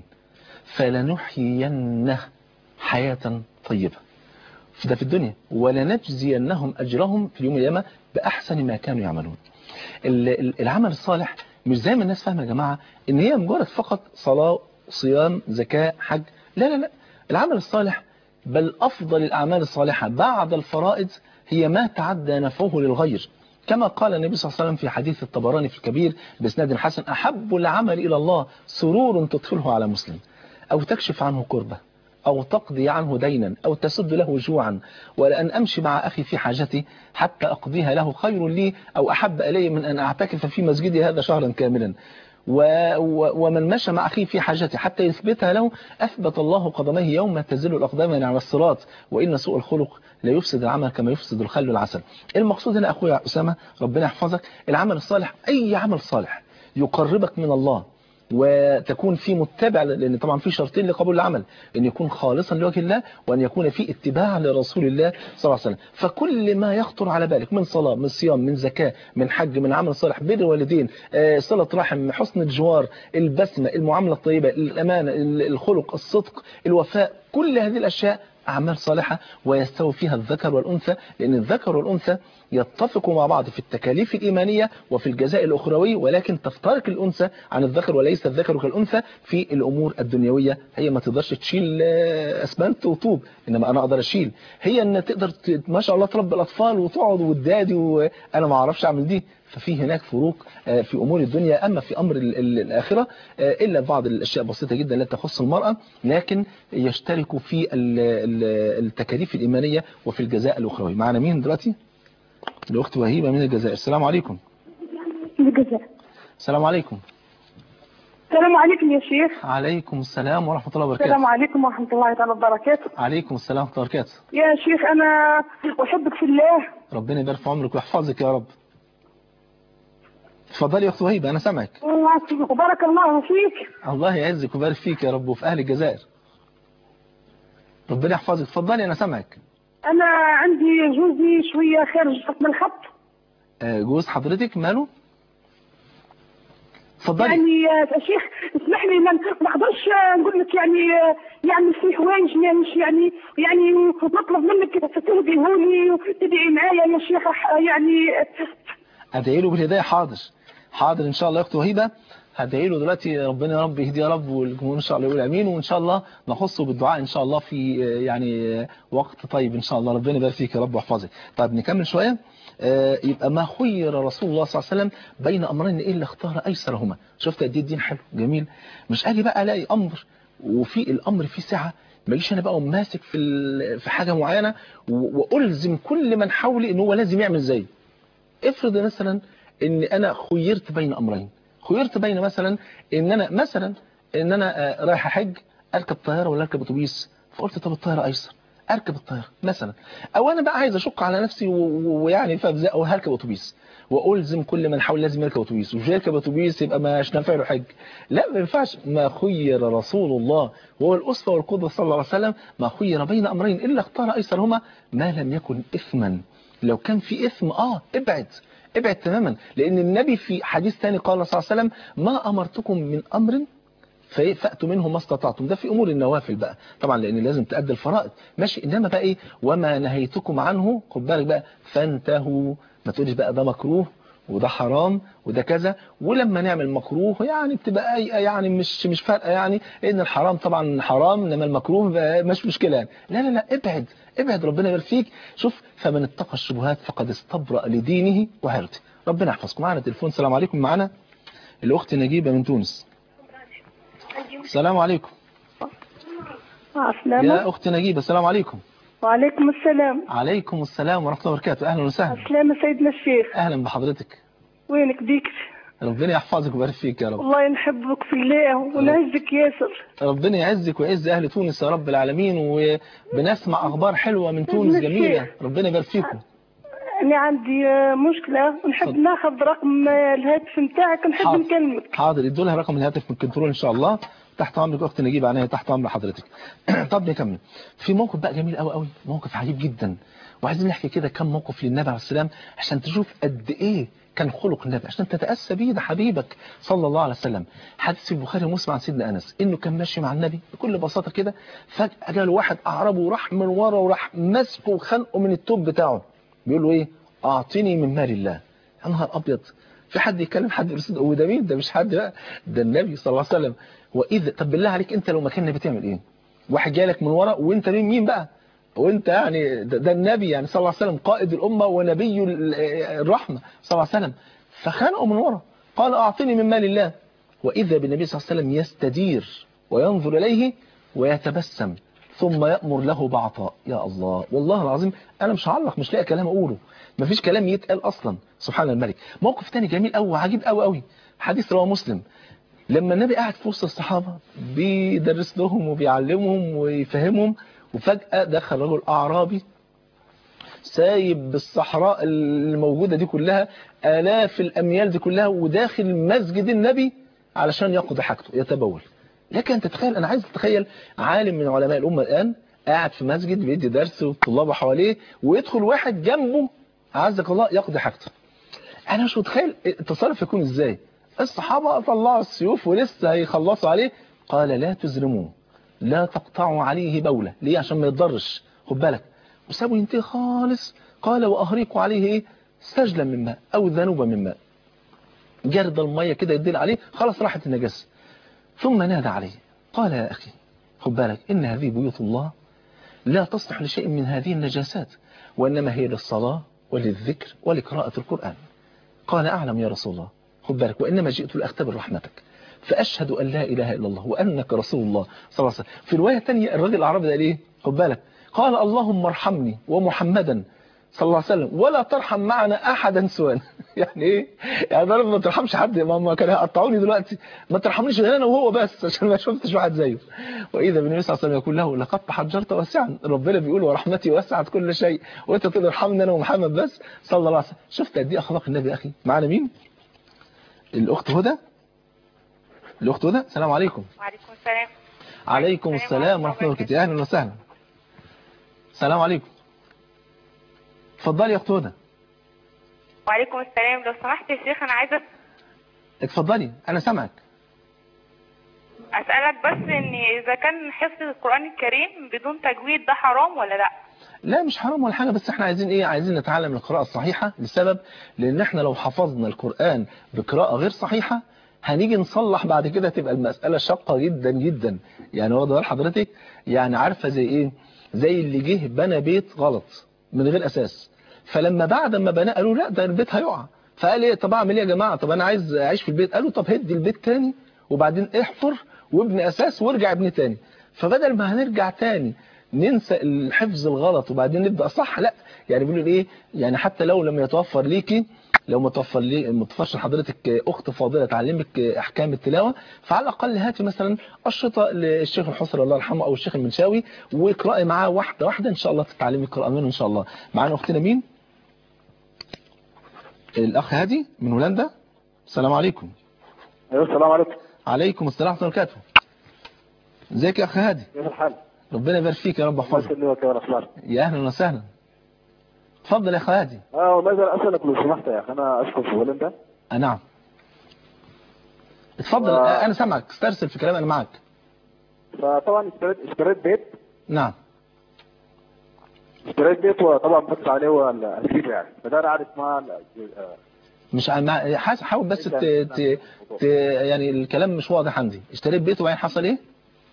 فلنحيينه حياه طيبه ده في الدنيا ولنجزينهم اجرهم في يوم القيامه باحسن ما كانوا يعملون ال- ال- العمل الصالح مش زي ما الناس فاهمه يا جماعه ان هي مجرد فقط صلاه صيام زكاه حج لا لا لا العمل الصالح بل افضل الاعمال الصالحه بعد الفرائض هي ما تعدى نفعه للغير كما قال النبي صلى الله عليه وسلم في حديث الطبراني في الكبير باسناد حسن احب العمل الى الله سرور تدخله على مسلم او تكشف عنه كربه أو تقضي عنه دينا أو تسد له جوعا ولأن أمشي مع أخي في حاجتي حتى أقضيها له خير لي أو أحب إلي من أن أعتكف في مسجدي هذا شهرا كاملا و و ومن مشى مع أخيه في حاجته حتى يثبتها له أثبت الله قدميه يوم تزل الأقدام على الصراط وإن سوء الخلق لا يفسد العمل كما يفسد الخل والعسل المقصود هنا أخويا أسامة ربنا يحفظك العمل الصالح أي عمل صالح يقربك من الله وتكون في متبع لان طبعا في شرطين لقبول العمل ان يكون خالصا لوجه الله وان يكون في اتباع لرسول الله صلى الله عليه وسلم فكل ما يخطر على بالك من صلاه من صيام من زكاه من حج من عمل صالح بر الوالدين آه، صله رحم حسن الجوار البسمه المعامله الطيبه الامانه الخلق الصدق الوفاء كل هذه الاشياء أعمال صالحة ويستوي فيها الذكر والأنثى لأن الذكر والأنثى يتفقوا مع بعض في التكاليف الإيمانية وفي الجزاء الأخروي ولكن تفترق الأنثى عن الذكر وليس الذكر كالأنثى في الأمور الدنيوية هي ما تقدرش تشيل آه، أسمنت وطوب إنما أنا أقدر أشيل هي أن تقدر ت- ما شاء الله تربي الأطفال وتقعد وتدادي وأنا ما أعرفش أعمل دي ففي هناك فروق آه، في أمور الدنيا أما في أمر ال- ال- الآخرة آه، إلا بعض الأشياء بسيطة جدا لا تخص المرأة لكن يشتركوا في ال- ال- التكاليف الإيمانية وفي الجزاء الأخروي معنا مين دلوقتي؟ الأخت وهيبة من الجزائر السلام عليكم الجزائر السلام عليكم السلام عليكم يا شيخ عليكم السلام ورحمة الله السلام وبركاته عليكم ورحمة الله تعالى وبركاته عليكم السلام ورحمة الله وبركاته يا شيخ أنا أحبك في الله ربنا يبارك في عمرك ويحفظك يا رب اتفضلي يا أخت وهيبة أنا سامعك وبارك الله فيك الله يعزك ويبارك فيك يا رب وفي أهل الجزائر ربنا يحفظك اتفضلي أنا سامعك أنا عندي جوزي شوية خارج حكم الخط آه، جوز حضرتك ماله اتفضلي يعني يا شيخ اسمح لي ما ما نقدرش نقول لك يعني يعمل في حوايج يعني مش يعني يعني نطلب منك تهديهولي وتدعي معايا يا شيخ يعني هدعي له بالهداية حاضر حاضر ان شاء الله يا اخت وهيبه هدعي له دلوقتي ربنا يا رب يهديه يا رب والجمهور ان شاء الله يقول امين وان شاء الله نخصه بالدعاء ان شاء الله في آه، يعني آه، وقت طيب ان شاء الله ربنا يبارك فيك يا رب واحفظك طيب نكمل شويه آه، يبقى ما خير رسول الله صلى الله عليه وسلم بين امرين الا اختار ايسرهما شفت قد ايه الدين حلو جميل مش اجي بقى الاقي امر وفي الامر فيه سعه ما اجيش انا بقى ماسك في ال- في حاجه معينه و- والزم كل من حولي ان هو لازم يعمل زيي افرض مثلا ان انا خيرت بين امرين خيرت بين مثلا ان انا مثلا ان انا آه، رايح احج اركب طياره ولا اركب اتوبيس فقلت طب الطياره ايسر اركب الطياره مثلا او انا بقى عايز اشق على نفسي و- و- ويعني فابزق وهركب اتوبيس والزم كل من حول لازم يركب اتوبيس ومش يركب اتوبيس يبقى مش نافع له حج لا ما ينفعش ما خير رسول الله وهو الاسوه والقدوه صلى الله عليه وسلم ما خير بين امرين الا اختار ايسرهما ما لم يكن اثما لو كان في اثم اه ابعد ابعد تماما لان النبي في حديث ثاني قال صلى الله عليه وسلم ما امرتكم من امر في- فأتوا منه ما استطعتم ده في أمور النوافل بقى طبعا لأن لازم تأدي الفرائض ماشي إنما بقى إيه وما نهيتكم عنه خد بالك بقى فانتهوا ما تقولش بقى ده مكروه وده حرام وده كذا ولما نعمل مكروه يعني بتبقى أي- يعني مش مش فارقه يعني ان الحرام طبعا حرام انما المكروه بقى مش مشكله يعني لا لا لا ابعد ابعد ربنا يبارك فيك شوف فمن اتقى الشبهات فقد استبرأ لدينه وعرضه ربنا يحفظكم معنا تليفون السلام عليكم معنا الاخت نجيبه من تونس السلام عليكم السلام يا اخت نجيبه السلام عليكم وعليكم السلام عليكم السلام ورحمه الله وبركاته اهلا وسهلا السلام سيدنا الشيخ اهلا بحضرتك وينك بيك ربنا يحفظك ويبارك فيك يا رب والله نحبك في الله ونعزك ياسر ربنا يعزك ويعز اهل تونس يا رب العالمين وبنسمع اخبار حلوه من تونس جميله ربنا يبارك فيكم انا عندي آه، مشكله ونحب اتفضل. ناخذ رقم آه، الهاتف نتاعك نحب حاضر. نكلمك حاضر ادوا لها رقم الهاتف من الكنترول ان شاء الله تحت امرك اخت نجيب عنها تحت امر حضرتك طب نكمل في موقف بقى جميل قوي قوي موقف عجيب جدا وعايزين نحكي كده كم موقف للنبي عليه السلام عشان تشوف قد ايه كان خلق النبي عشان تتاسى بيه ده حبيبك صلى الله عليه وسلم حديث في البخاري ومسلم عن سيدنا انس انه كان ماشي مع النبي بكل بساطه كده فجاه جاله واحد اعربه وراح من ورا وراح ماسكه وخنقه من التوب بتاعه بيقول له ايه اعطني من مال الله يا نهار ابيض في حد يكلم حد يرسل وده مين ده مش حد بقى ده النبي صلى الله عليه وسلم واذا طب بالله عليك انت لو مكان النبي تعمل ايه واحد جالك من ورا وانت مين مين بقى وانت يعني ده, ده النبي يعني صلى الله عليه وسلم قائد الامه ونبي ال- الرحمه صلى الله عليه وسلم فخانقه من ورا قال اعطني من مال الله واذا بالنبي صلى الله عليه وسلم يستدير وينظر اليه ويتبسم ثم يأمر له بعطاء يا الله والله العظيم أنا مش هعلق مش لاقي كلام أقوله مفيش كلام يتقال أصلا سبحان الملك موقف تاني جميل قوي وعجيب قوي قوي حديث رواه مسلم لما النبي قاعد في وسط الصحابة بيدرس لهم وبيعلمهم ويفهمهم وفجأة دخل رجل أعرابي سايب بالصحراء الموجودة دي كلها آلاف الأميال دي كلها وداخل مسجد النبي علشان يقضي حاجته يتبول لكن تتخيل أنا عايز تتخيل عالم من علماء الأمة الآن قاعد في مسجد بيدي درس والطلاب حواليه ويدخل واحد جنبه عزك الله يقضي حاجته أنا مش متخيل التصرف يكون إزاي الصحابة طلعوا السيوف ولسه هيخلصوا عليه قال لا تزرموه لا تقطعوا عليه بولة ليه عشان ما يتضرش خد بالك وسابوا ينتهي خالص قال وأهريقوا عليه إيه سجلا من ماء أو ذنوبا من ماء جرد المية كده يدل عليه خلاص راحت النجاسة ثم نادى عليه قال يا أخي خد بالك إن هذه بيوت الله لا تصلح لشيء من هذه النجاسات وإنما هي للصلاة وللذكر ولقراءة القرآن قال أعلم يا رسول الله خد بالك وإنما جئت لأختبر رحمتك فأشهد أن لا إله إلا الله وأنك رسول الله صلى الله عليه وسلم في رواية تانية الراجل الأعرابي قال إيه خد بالك قال اللهم ارحمني ومحمدا صلى الله عليه وسلم ولا ترحم معنا أحدا سوانا يعني إيه يعني أنا ما ترحمش حد ما ما كانوا هيقطعوني دلوقتي ما ترحمنيش غير أنا وهو بس عشان ما شفتش واحد زيه وإذا بالنبي صلى الله عليه وسلم يقول له لقد تحجرت واسعا ربنا بيقول ورحمتي وسعت كل شيء وأنت تقول ارحمني أنا ومحمد بس صلى الله عليه وسلم شفت قد إيه أخلاق النبي يا أخي معانا مين الأخت هدى الأخت هدى السلام عليكم وعليكم السلام عليكم السلام ورحمة الله وبركاته أهلا وسهلا السلام عليكم اتفضلي يا أخت هدى وعليكم السلام لو سمحت يا شيخ انا عايزه اتفضلي أنا سامعك اسالك بس ان اذا كان حفظ القران الكريم بدون تجويد ده حرام ولا لا لا مش حرام ولا حاجة بس احنا عايزين ايه عايزين نتعلم القراءة الصحيحة لسبب لان احنا لو حفظنا القرآن بقراءة غير صحيحة هنيجي نصلح بعد كده تبقى المسألة شاقة جدا جدا يعني واخد بال حضرتك يعني عارفة زي ايه زي اللي جه بنى بيت غلط من غير اساس فلما بعد ما بناه قالوا لا ده البيت هيقع فقال ايه طب اعمل ايه يا جماعة طب انا عايز اعيش في البيت قالوا طب هدي البيت تاني وبعدين احفر وابني اساس وارجع ابني تاني فبدل ما هنرجع تاني ننسى الحفظ الغلط وبعدين نبدا صح لا يعني بيقولوا ايه يعني حتى لو لم يتوفر ليكي لو ما توفر لي ما توفرش لحضرتك اخت فاضله تعلمك احكام التلاوه فعلى الاقل هاتي مثلا اشرطه للشيخ الحصري الله يرحمه او الشيخ المنشاوي واقراي معاه واحده واحده ان شاء الله تتعلمي القران منه ان شاء الله معانا اختنا مين الاخ هادي من هولندا السلام عليكم ايوه السلام عليكم عليكم السلام ورحمه الله وبركاته ازيك يا اخ هادي كيف الحال؟ ربنا يبارك فيك يا رب الله يحفظك يسلمك يا الاخبار يا اهلا وسهلا اتفضل يا اخ هادي اه والله اذا اسالك لو سمحت يا اخي انا اسكن في هولندا آه، نعم اتفضل و- آه، انا سامعك استرسل في كلام انا معك فطبعا اشتريت اشتريت بيت نعم اشتريت بيت وطبعا بس عليه هو الفيزا يعني فده اعرف ما آه، مش مع... حاس- حاول بس ت... ت... ت... يعني الكلام مش واضح عندي اشتريت بيت وبعدين حصل ايه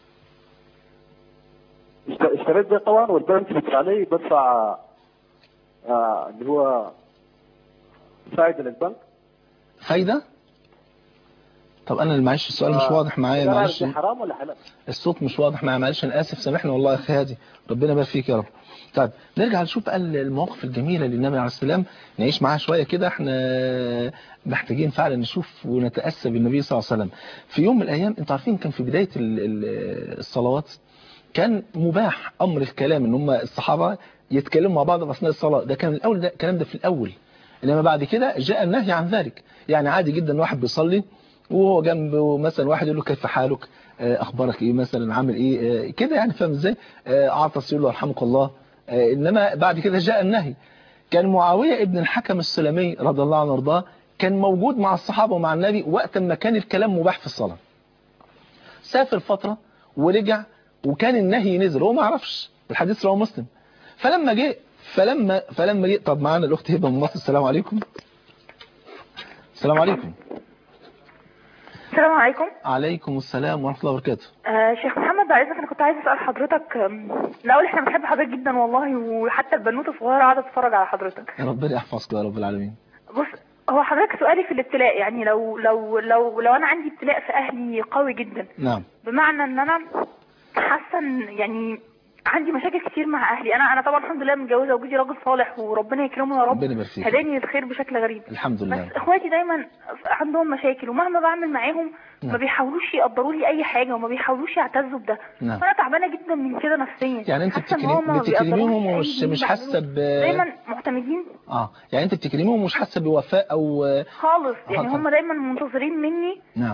اشت- اشتريت بيت طبعا والبنك بدفع علي بدفع آه اللي هو فائده للبنك فايدة طب انا اللي معلش السؤال مش آه، واضح معايا ده معلش عارف حرام ولا حلال الصوت مش واضح معايا معلش انا اسف سامحني والله يا اخي هادي ربنا يبارك فيك يا رب طيب نرجع نشوف بقى المواقف الجميله للنبي عليه السلام نعيش معاها شويه كده احنا محتاجين فعلا نشوف ونتاسى بالنبي صلى الله عليه وسلم في يوم من الايام انتوا عارفين كان في بدايه ال- ال- الصلوات كان مباح امر الكلام ان هم الصحابه يتكلموا مع بعض في اثناء الصلاه ده كان الاول ده الكلام ده في الاول انما بعد كده جاء النهي عن ذلك يعني عادي جدا واحد بيصلي وهو جنبه مثلا واحد يقول له كيف حالك آه، اخبارك ايه مثلا عامل ايه آه، كده يعني فاهم ازاي آه، عطس يقول له يرحمك الله آه، انما بعد كده جاء النهي كان معاويه ابن الحكم السلمي رضي الله عنه وارضاه كان موجود مع الصحابه ومع النبي وقت ما كان الكلام مباح في الصلاه سافر فتره ورجع وكان النهي نزل هو ما عرفش الحديث رواه مسلم فلما جه فلما فلما جه طب معانا الاخت هبه من مصر السلام عليكم السلام عليكم السلام عليكم عليكم السلام ورحمه الله وبركاته آه شيخ محمد بعد اذنك انا كنت عايزه اسال حضرتك آم، الاول احنا بنحب حضرتك جدا والله وحتى البنوته الصغيره قاعده تتفرج على حضرتك يا ربنا يحفظك يا رب العالمين بص هو حضرتك سؤالي في الابتلاء يعني لو لو لو لو انا عندي ابتلاء في اهلي قوي جدا نعم بمعنى ان انا حاسه ان يعني عندي مشاكل كتير مع اهلي انا انا طبعا الحمد لله متجوزه وجوزي راجل صالح وربنا يكرمه يا رب ربنا يبارك فيك. هداني للخير بشكل غريب الحمد لله بس اخواتي دايما عندهم مشاكل ومهما بعمل معاهم ما نعم. بيحاولوش يقدروا لي اي حاجه وما بيحاولوش يعتزوا بده نعم. فانا تعبانه جدا من كده نفسيا يعني انت حاسة إن بتكرم- هما ما بتكرميهم بيقدروش ومش- أي مش اللي حاسة بعمله. ب- دايما معتمدين اه يعني انت بتكرميهم ومش حاسه بوفاء او خالص يعني آه، طب. هم دايما منتظرين مني نعم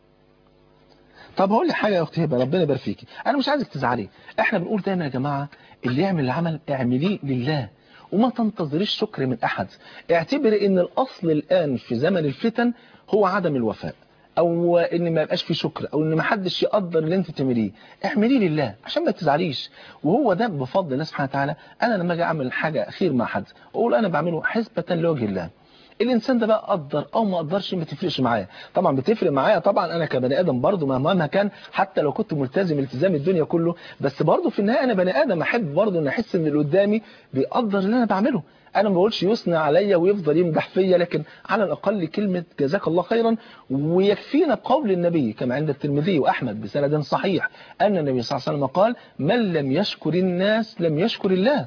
طب هقول لك حاجه يا اختي هبه ربنا يبارك فيكي انا مش عايزك تزعلي احنا بنقول دايما يا جماعه اللي يعمل العمل اعمليه لله وما تنتظريش شكر من احد اعتبري ان الاصل الان في زمن الفتن هو عدم الوفاء او ان ما يبقاش في شكر او ان ما حدش يقدر اللي انت بتعمليه اعمليه لله عشان ما تزعليش وهو ده بفضل الله سبحانه وتعالى انا لما اجي اعمل حاجه خير مع حد اقول انا بعمله حسبه لوجه الله الانسان ده بقى قدر او ما قدرش ما تفرقش معايا طبعا بتفرق معايا طبعا انا كبني ادم برضه مهما كان حتى لو كنت ملتزم التزام الدنيا كله بس برضه في النهايه انا بني ادم احب برضه ان احس ان اللي قدامي بيقدر اللي انا بعمله انا ما بقولش يثنى عليا ويفضل يمدح فيا لكن على الاقل كلمه جزاك الله خيرا ويكفينا قول النبي كما عند الترمذي واحمد بسند صحيح ان النبي صلى الله عليه وسلم قال من لم يشكر الناس لم يشكر الله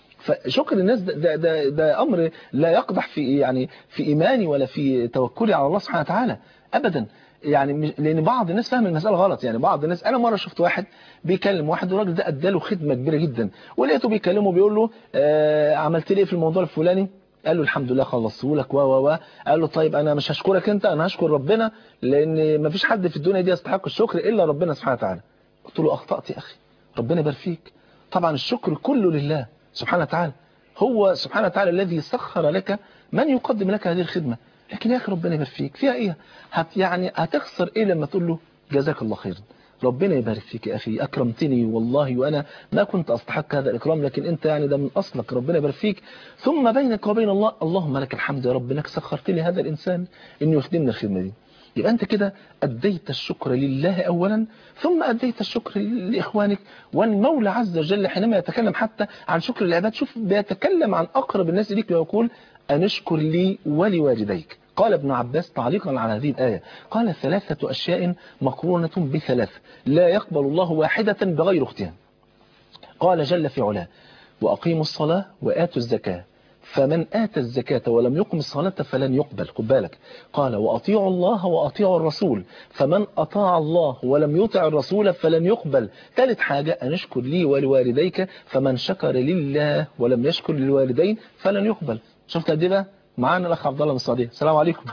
فشكر الناس ده, ده, ده, ده أمر لا يقدح في يعني في إيماني ولا في توكلي على الله سبحانه وتعالى أبدا يعني مش- لأن بعض الناس فاهم المسألة غلط يعني بعض الناس أنا مرة شفت واحد بيكلم واحد والراجل ده أداله خدمة كبيرة جدا ولقيته بيكلمه بيقول له آه عملت لي إيه في الموضوع الفلاني قال له الحمد لله خلصته لك و و و قال له طيب انا مش هشكرك انت انا هشكر ربنا لان مفيش حد في الدنيا دي يستحق الشكر الا ربنا سبحانه وتعالى قلت له اخطات يا اخي ربنا يبارك فيك طبعا الشكر كله لله سبحانه وتعالى هو سبحانه وتعالى الذي سخر لك من يقدم لك هذه الخدمة لكن يا أخي ربنا يبارك فيك فيها إيه هت يعني هتخسر إيه لما تقول له جزاك الله خيرا ربنا يبارك فيك يا أخي أكرمتني والله وأنا ما كنت أستحق هذا الإكرام لكن أنت يعني ده من أصلك ربنا يبارك فيك ثم بينك وبين الله اللهم لك الحمد يا رب إنك سخرت لي هذا الإنسان إنه يخدمني الخدمة دي يبقى أنت كده أديت الشكر لله أولا ثم أديت الشكر لإخوانك والمولى عز وجل حينما يتكلم حتى عن شكر العباد شوف بيتكلم عن أقرب الناس إليك ويقول أنشكر لي ولوالديك قال ابن عباس تعليقا على هذه الآية قال ثلاثة أشياء مقرونة بثلاث لا يقبل الله واحدة بغير اختها قال جل في علاه وأقيموا الصلاة وآتوا الزكاة فمن آتى الزكاة ولم يقم الصلاة فلن يقبل خد بالك قال وأطيعوا الله وأطيعوا الرسول فمن أطاع الله ولم يطع الرسول فلن يقبل ثالث حاجة أن اشكر لي ولوالديك فمن شكر لله ولم يشكر للوالدين فلن يقبل شفت قد ايه بقى معانا الأخ عبد الله من السعودية السلام عليكم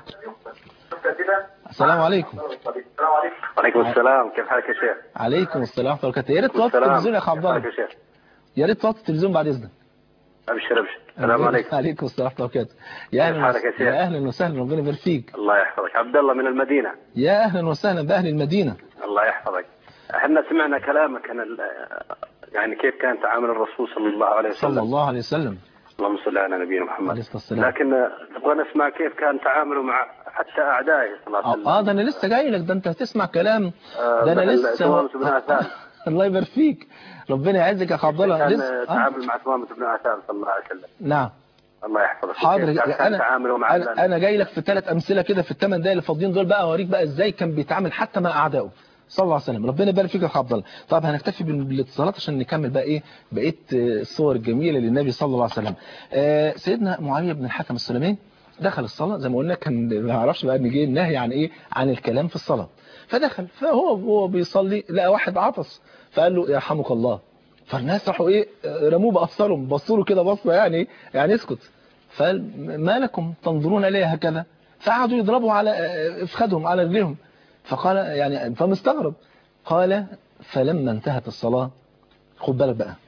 السلام عليكم وعليكم السلام كيف حالك يا شيخ؟ عليكم السلام ورحمة الله وبركاته يا ريت توطي السلام. التلفزيون يا أخ عبد كيف حالك الله يا شيخ؟ يا ريت توطي التلفزيون بعد إذنك ابشر ابشر السلام عليكم عليكم السلام ورحمة الله وبركاته يا كيف أهلا حالك يا وس- شيخ؟ يا أهلا وسهلا ربنا يبارك فيك الله يحفظك عبد الله من المدينة يا أهلا وسهلا بأهل المدينة الله يحفظك احنا سمعنا كلامك عن ال- يعني كيف كان تعامل الرسول صلى الله عليه وسلم صلى الله عليه وسلم اللهم صل على نبينا محمد عليه الصلاة والسلام لكن نبغى نسمع كيف كان تعامله مع حتى اعدائه صلى الله عليه وسلم اه ده انا لسه جاي لك ده انت هتسمع كلام آه، ده انا مثل لسه ثوابت بن عثمان. الله يبارك فيك ربنا يعزك يا اخ عبد الله كان لسه آه. تعامل مع ثوابت بن عثمان صلى الله عليه وسلم نعم الله يحفظك حاضر كيف كان انا تعامله مع انا, أنا جاي لك في ثلاث امثله كده في الثمان دقايق اللي فاضيين دول بقى اوريك بقى ازاي كان بيتعامل حتى مع اعدائه صلى الله عليه وسلم ربنا يبارك فيك يا أخ عبد الله طب هنكتفي بال- بالاتصالات عشان نكمل بقى ايه بقيه آه، الصور الجميله للنبي صلى الله عليه وسلم آه، سيدنا معاويه بن الحكم السلمي دخل الصلاه زي ما قلنا كان ما يعرفش بقى ان جه النهي عن ايه عن الكلام في الصلاه فدخل فهو وهو بيصلي لقى واحد عطس فقال له يرحمك الله فالناس راحوا ايه آه، رموه بأبصارهم بصوا له كده بصه يعني يعني اسكت فقال ما لكم تنظرون الي هكذا فقعدوا يضربوا على آه، افخادهم على رجليهم فقال يعني فمستغرب قال فلما انتهت الصلاة خد بالك بقى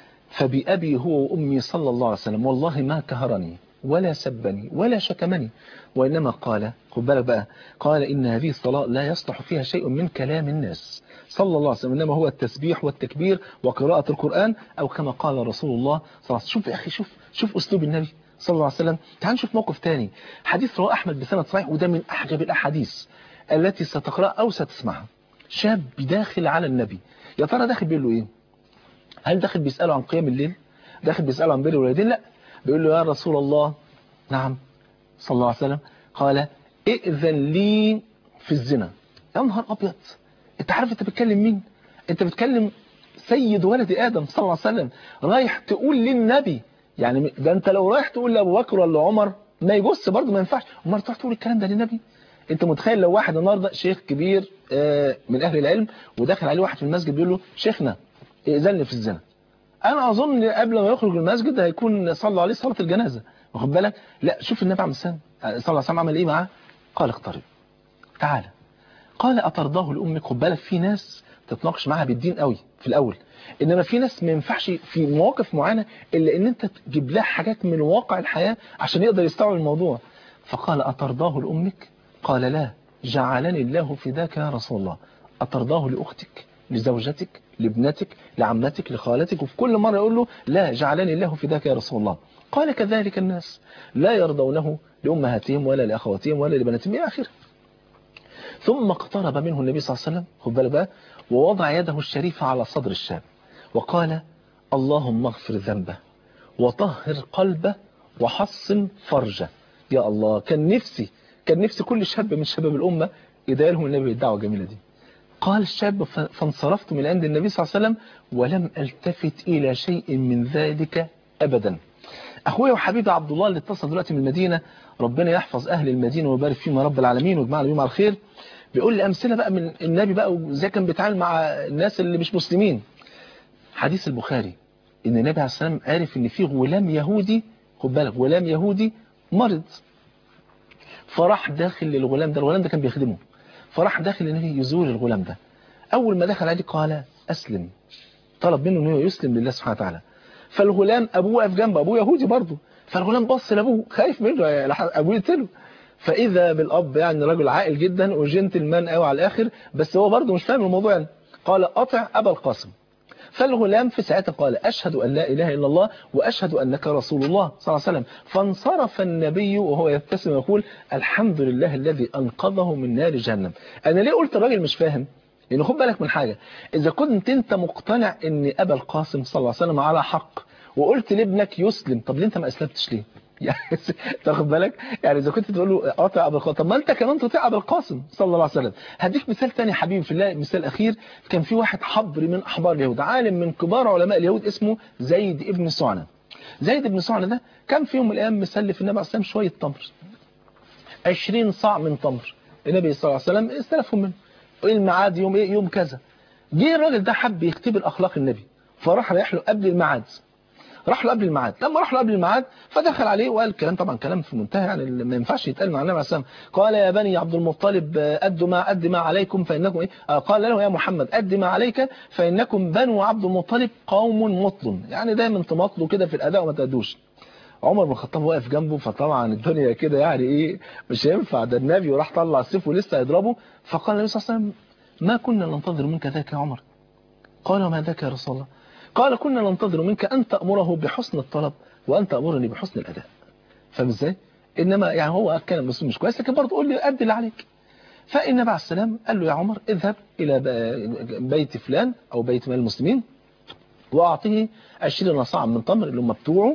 فبأبي هو وأمي صلى الله عليه وسلم والله ما كهرني ولا سبني ولا شتمني وإنما قال خد بالك بقى قال إن هذه الصلاة لا يصلح فيها شيء من كلام الناس صلى الله عليه وسلم إنما هو التسبيح والتكبير وقراءة القرآن أو كما قال رسول الله صلى الله عليه وسلم شوف يا أخي شوف شوف أسلوب النبي صلى الله عليه وسلم تعال نشوف موقف تاني حديث رواه أحمد بسند صحيح وده من أحجب الأحاديث التي ستقرأ أو ستسمعها شاب داخل على النبي يا ترى داخل بيقول له إيه هل داخل بيسأله عن قيام الليل داخل بيسأله عن بر الوالدين لا بيقول له يا رسول الله نعم صلى الله عليه وسلم قال ائذن لي في الزنا يا نهار أبيض انت عارف انت بتكلم مين انت بتكلم سيد ولد آدم صلى الله عليه وسلم رايح تقول للنبي يعني ده انت لو رايح تقول لأبو بكر ولا عمر ما يجوز برضه ما ينفعش امال تروح تقول الكلام ده للنبي انت متخيل لو واحد النهارده شيخ كبير آه، من اهل العلم ودخل عليه واحد في المسجد بيقول له شيخنا ائذن لي في الزنا انا اظن قبل ما يخرج من المسجد هيكون صلى عليه صلاه الجنازه واخد بالك لا شوف النبي عليه السلام صلى الله عليه وسلم عمل ايه معاه قال اقترب تعالى قال أترضاه لأمك خد بالك في ناس تتناقش معاها بالدين قوي في الأول إنما في ناس ما ينفعش في مواقف معينة إلا إن أنت تجيب لها حاجات من واقع الحياة عشان يقدر يستوعب الموضوع فقال أترضاه لأمك قال لا جعلني الله فداك يا رسول الله أترضاه لأختك لزوجتك لابنتك لعمتك لخالتك وفي كل مرة يقول له لا جعلني الله فداك يا رسول الله قال كذلك الناس لا يرضونه لأمهاتهم ولا لأخواتهم ولا لبناتهم إلى آخره ثم اقترب منه النبي صلى الله عليه وسلم خد بالك بقى ووضع يده الشريفة على صدر الشاب وقال اللهم اغفر ذنبه وطهر قلبه وحصن فرجه يا الله كان نفسي كان نفسي كل شاب من شباب الأمة يدعي لهم النبي الدعوة الجميلة دي قال الشاب ف- فانصرفت من عند النبي صلى الله عليه وسلم ولم التفت إلى شيء من ذلك أبدا أخويا وحبيبي عبد الله اللي اتصل دلوقتي من المدينة ربنا يحفظ أهل المدينة ويبارك فيهم يا رب العالمين ويجمعنا بيهم على الخير بيقول لي أمثلة بقى من النبي بقى وازاي كان بيتعامل مع الناس اللي مش مسلمين حديث البخاري إن النبي عليه السلام عارف إن في غلام يهودي خد بالك غلام يهودي مرض فراح داخل للغلام ده الغلام ده كان بيخدمه فراح داخل النبي يزور الغلام ده أول ما دخل عليه قال أسلم طلب منه انه يسلم لله سبحانه وتعالى فالغلام ابوه واقف جنبه ابوه يهودي برضه فالغلام بص لابوه خايف منه يعني لحد ابوه يقتله فاذا بالاب يعني رجل عاقل جدا وجنتلمان قوي على الاخر بس هو برضه مش فاهم الموضوع يعني قال اطع ابا القاسم فالغلام في ساعتها قال أشهد أن لا إله إلا الله وأشهد أنك رسول الله صلى الله عليه وسلم فانصرف النبي وهو يبتسم ويقول الحمد لله الذي أنقذه من نار جهنم أنا ليه قلت الراجل مش فاهم لأن خد بالك من حاجة إذا كنت أنت مقتنع أن أبا القاسم صلى الله عليه وسلم على حق وقلت لابنك يسلم طب ليه أنت ما أسلمتش ليه يعني تاخد بالك يعني اذا كنت تقول له قاطع ابو القاسم طب ما انت كمان تطيع ابو القاسم صلى الله عليه وسلم هديك مثال تاني حبيبي في الله مثال اخير كان في واحد حبر من احبار اليهود عالم من كبار علماء اليهود اسمه زيد ابن سعنة زيد ابن سعنة ده كان في يوم من الايام مسلف النبي عليه الصلاه والسلام شويه تمر 20 صاع من تمر النبي صلى الله عليه وسلم استلفهم منه الميعاد يوم ايه يوم كذا جه الراجل ده حب يختبر اخلاق النبي فراح رايح له قبل الميعاد راح له قبل الميعاد لما راح له قبل الميعاد فدخل عليه وقال كلام طبعا كلام في منتهى يعني ما ينفعش يتقال مع النبي عليه الصلاه والسلام قال يا بني عبد المطلب ادوا ما ادي ما عليكم فانكم ايه آه قال له يا محمد ادي ما عليك فانكم بنو عبد المطلب قوم مطل يعني دايما تمطلوا كده في الاداء وما تادوش عمر بن الخطاب واقف جنبه فطبعا الدنيا كده يعني ايه مش هينفع ده النبي وراح طلع السيف ولسه هيضربه فقال النبي صلى الله عليه وسلم ما كنا ننتظر منك ذاك يا عمر قال وما ذاك يا رسول الله قال كنا ننتظر منك أن تأمره بحسن الطلب وأن تأمرني بحسن الأداء فاهم ازاي؟ إنما يعني هو كان المسلم مش كويس لكن برضه قول لي أدي اللي عليك فالنبي عليه السلام قال له يا عمر اذهب إلى بيت فلان أو بيت مال المسلمين وأعطيه 20 صاع من تمر اللي هم بتوعه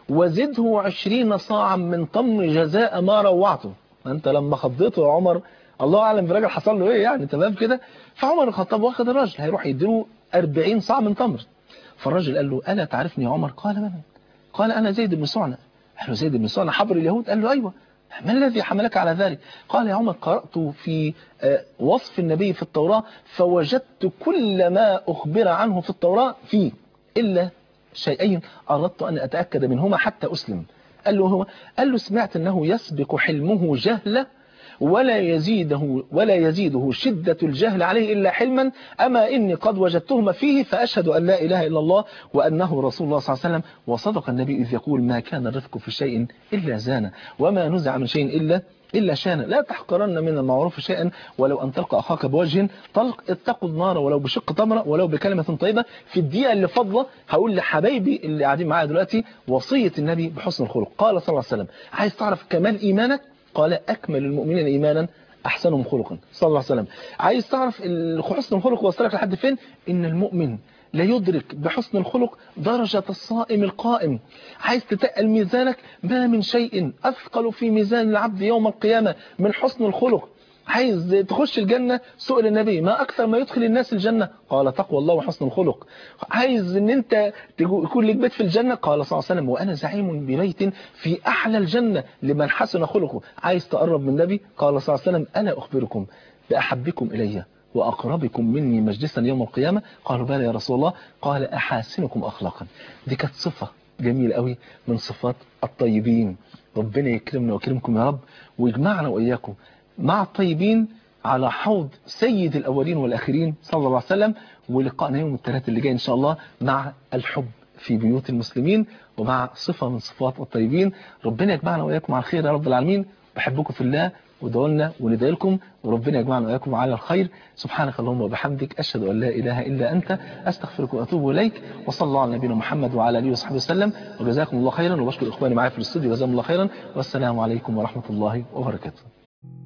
وزده عشرين صاعا من تمر جزاء ما روعته انت لما خضيته يا عمر الله اعلم الراجل حصل له ايه يعني تمام كده فعمر الخطاب واخد الراجل هيروح يديله 40 صاع من تمر فالراجل قال له الا تعرفني يا عمر قال من قال انا زيد بن سعنة قال له زيد بن سعنة حبر اليهود قال له ايوه ما الذي حملك على ذلك قال يا عمر قرأت في آه، وصف النبي في التوراة فوجدت كل ما أخبر عنه في التوراة فيه إلا شيئين أردت أن أتأكد منهما حتى أسلم قال له هو قال له سمعت أنه يسبق حلمه جهلة ولا يزيده ولا يزيده شدة الجهل عليه إلا حلما أما إني قد وجدتهما فيه فأشهد أن لا إله إلا الله وأنه رسول الله صلى الله عليه وسلم وصدق النبي إذ يقول ما كان الرفق في شيء إلا زانه وما نزع من شيء إلا إلا شانا لا تحقرن من المعروف شيئا ولو أن تلقى أخاك بوجه طلق اتقوا النار ولو بشق تمرة ولو بكلمة طيبة في الدقيقة اللي فاضله هقول لحبايبي اللي قاعدين معايا دلوقتي وصية النبي بحسن الخلق قال صلى الله عليه وسلم عايز تعرف كمال إيمانك قال أكمل المؤمنين إيمانا أحسنهم خلقا صلى الله عليه وسلم عايز تعرف ال- حسن الخلق وصلك لحد فين إن المؤمن لا يدرك بحسن الخلق درجة الصائم القائم عايز تتقل ميزانك ما من شيء أثقل في ميزان العبد يوم القيامة من حسن الخلق عايز تخش الجنة سؤال النبي ما أكثر ما يدخل الناس الجنة قال تقوى الله وحسن الخلق عايز ان انت تجو- يكون لك بيت في الجنة قال صلى الله عليه وسلم وأنا زعيم ببيت في أحلى الجنة لمن حسن خلقه عايز تقرب من النبي قال صلى الله عليه وسلم أنا أخبركم بأحبكم إلي وأقربكم مني مجلسا يوم القيامة قالوا بلى يا رسول الله قال أحاسنكم أخلاقا دي كانت صفة جميلة قوي من صفات الطيبين ربنا يكرمنا ويكرمكم يا رب ويجمعنا وإياكم مع الطيبين على حوض سيد الأولين والآخرين صلى الله عليه وسلم ولقائنا يوم الثلاث اللي جاي إن شاء الله مع الحب في بيوت المسلمين ومع صفة من صفات الطيبين ربنا يجمعنا وإياكم على الخير يا رب العالمين بحبكم في الله ودعوا لنا وندعي لكم وربنا يجمعنا وإياكم على الخير سبحانك اللهم وبحمدك أشهد أن لا إله إلا أنت أستغفرك وأتوب إليك وصلى الله على نبينا محمد وعلى آله وصحبه وسلم وجزاكم الله خيرا وبشكر إخواني معايا في الاستوديو جزاهم الله خيرا والسلام عليكم ورحمة الله وبركاته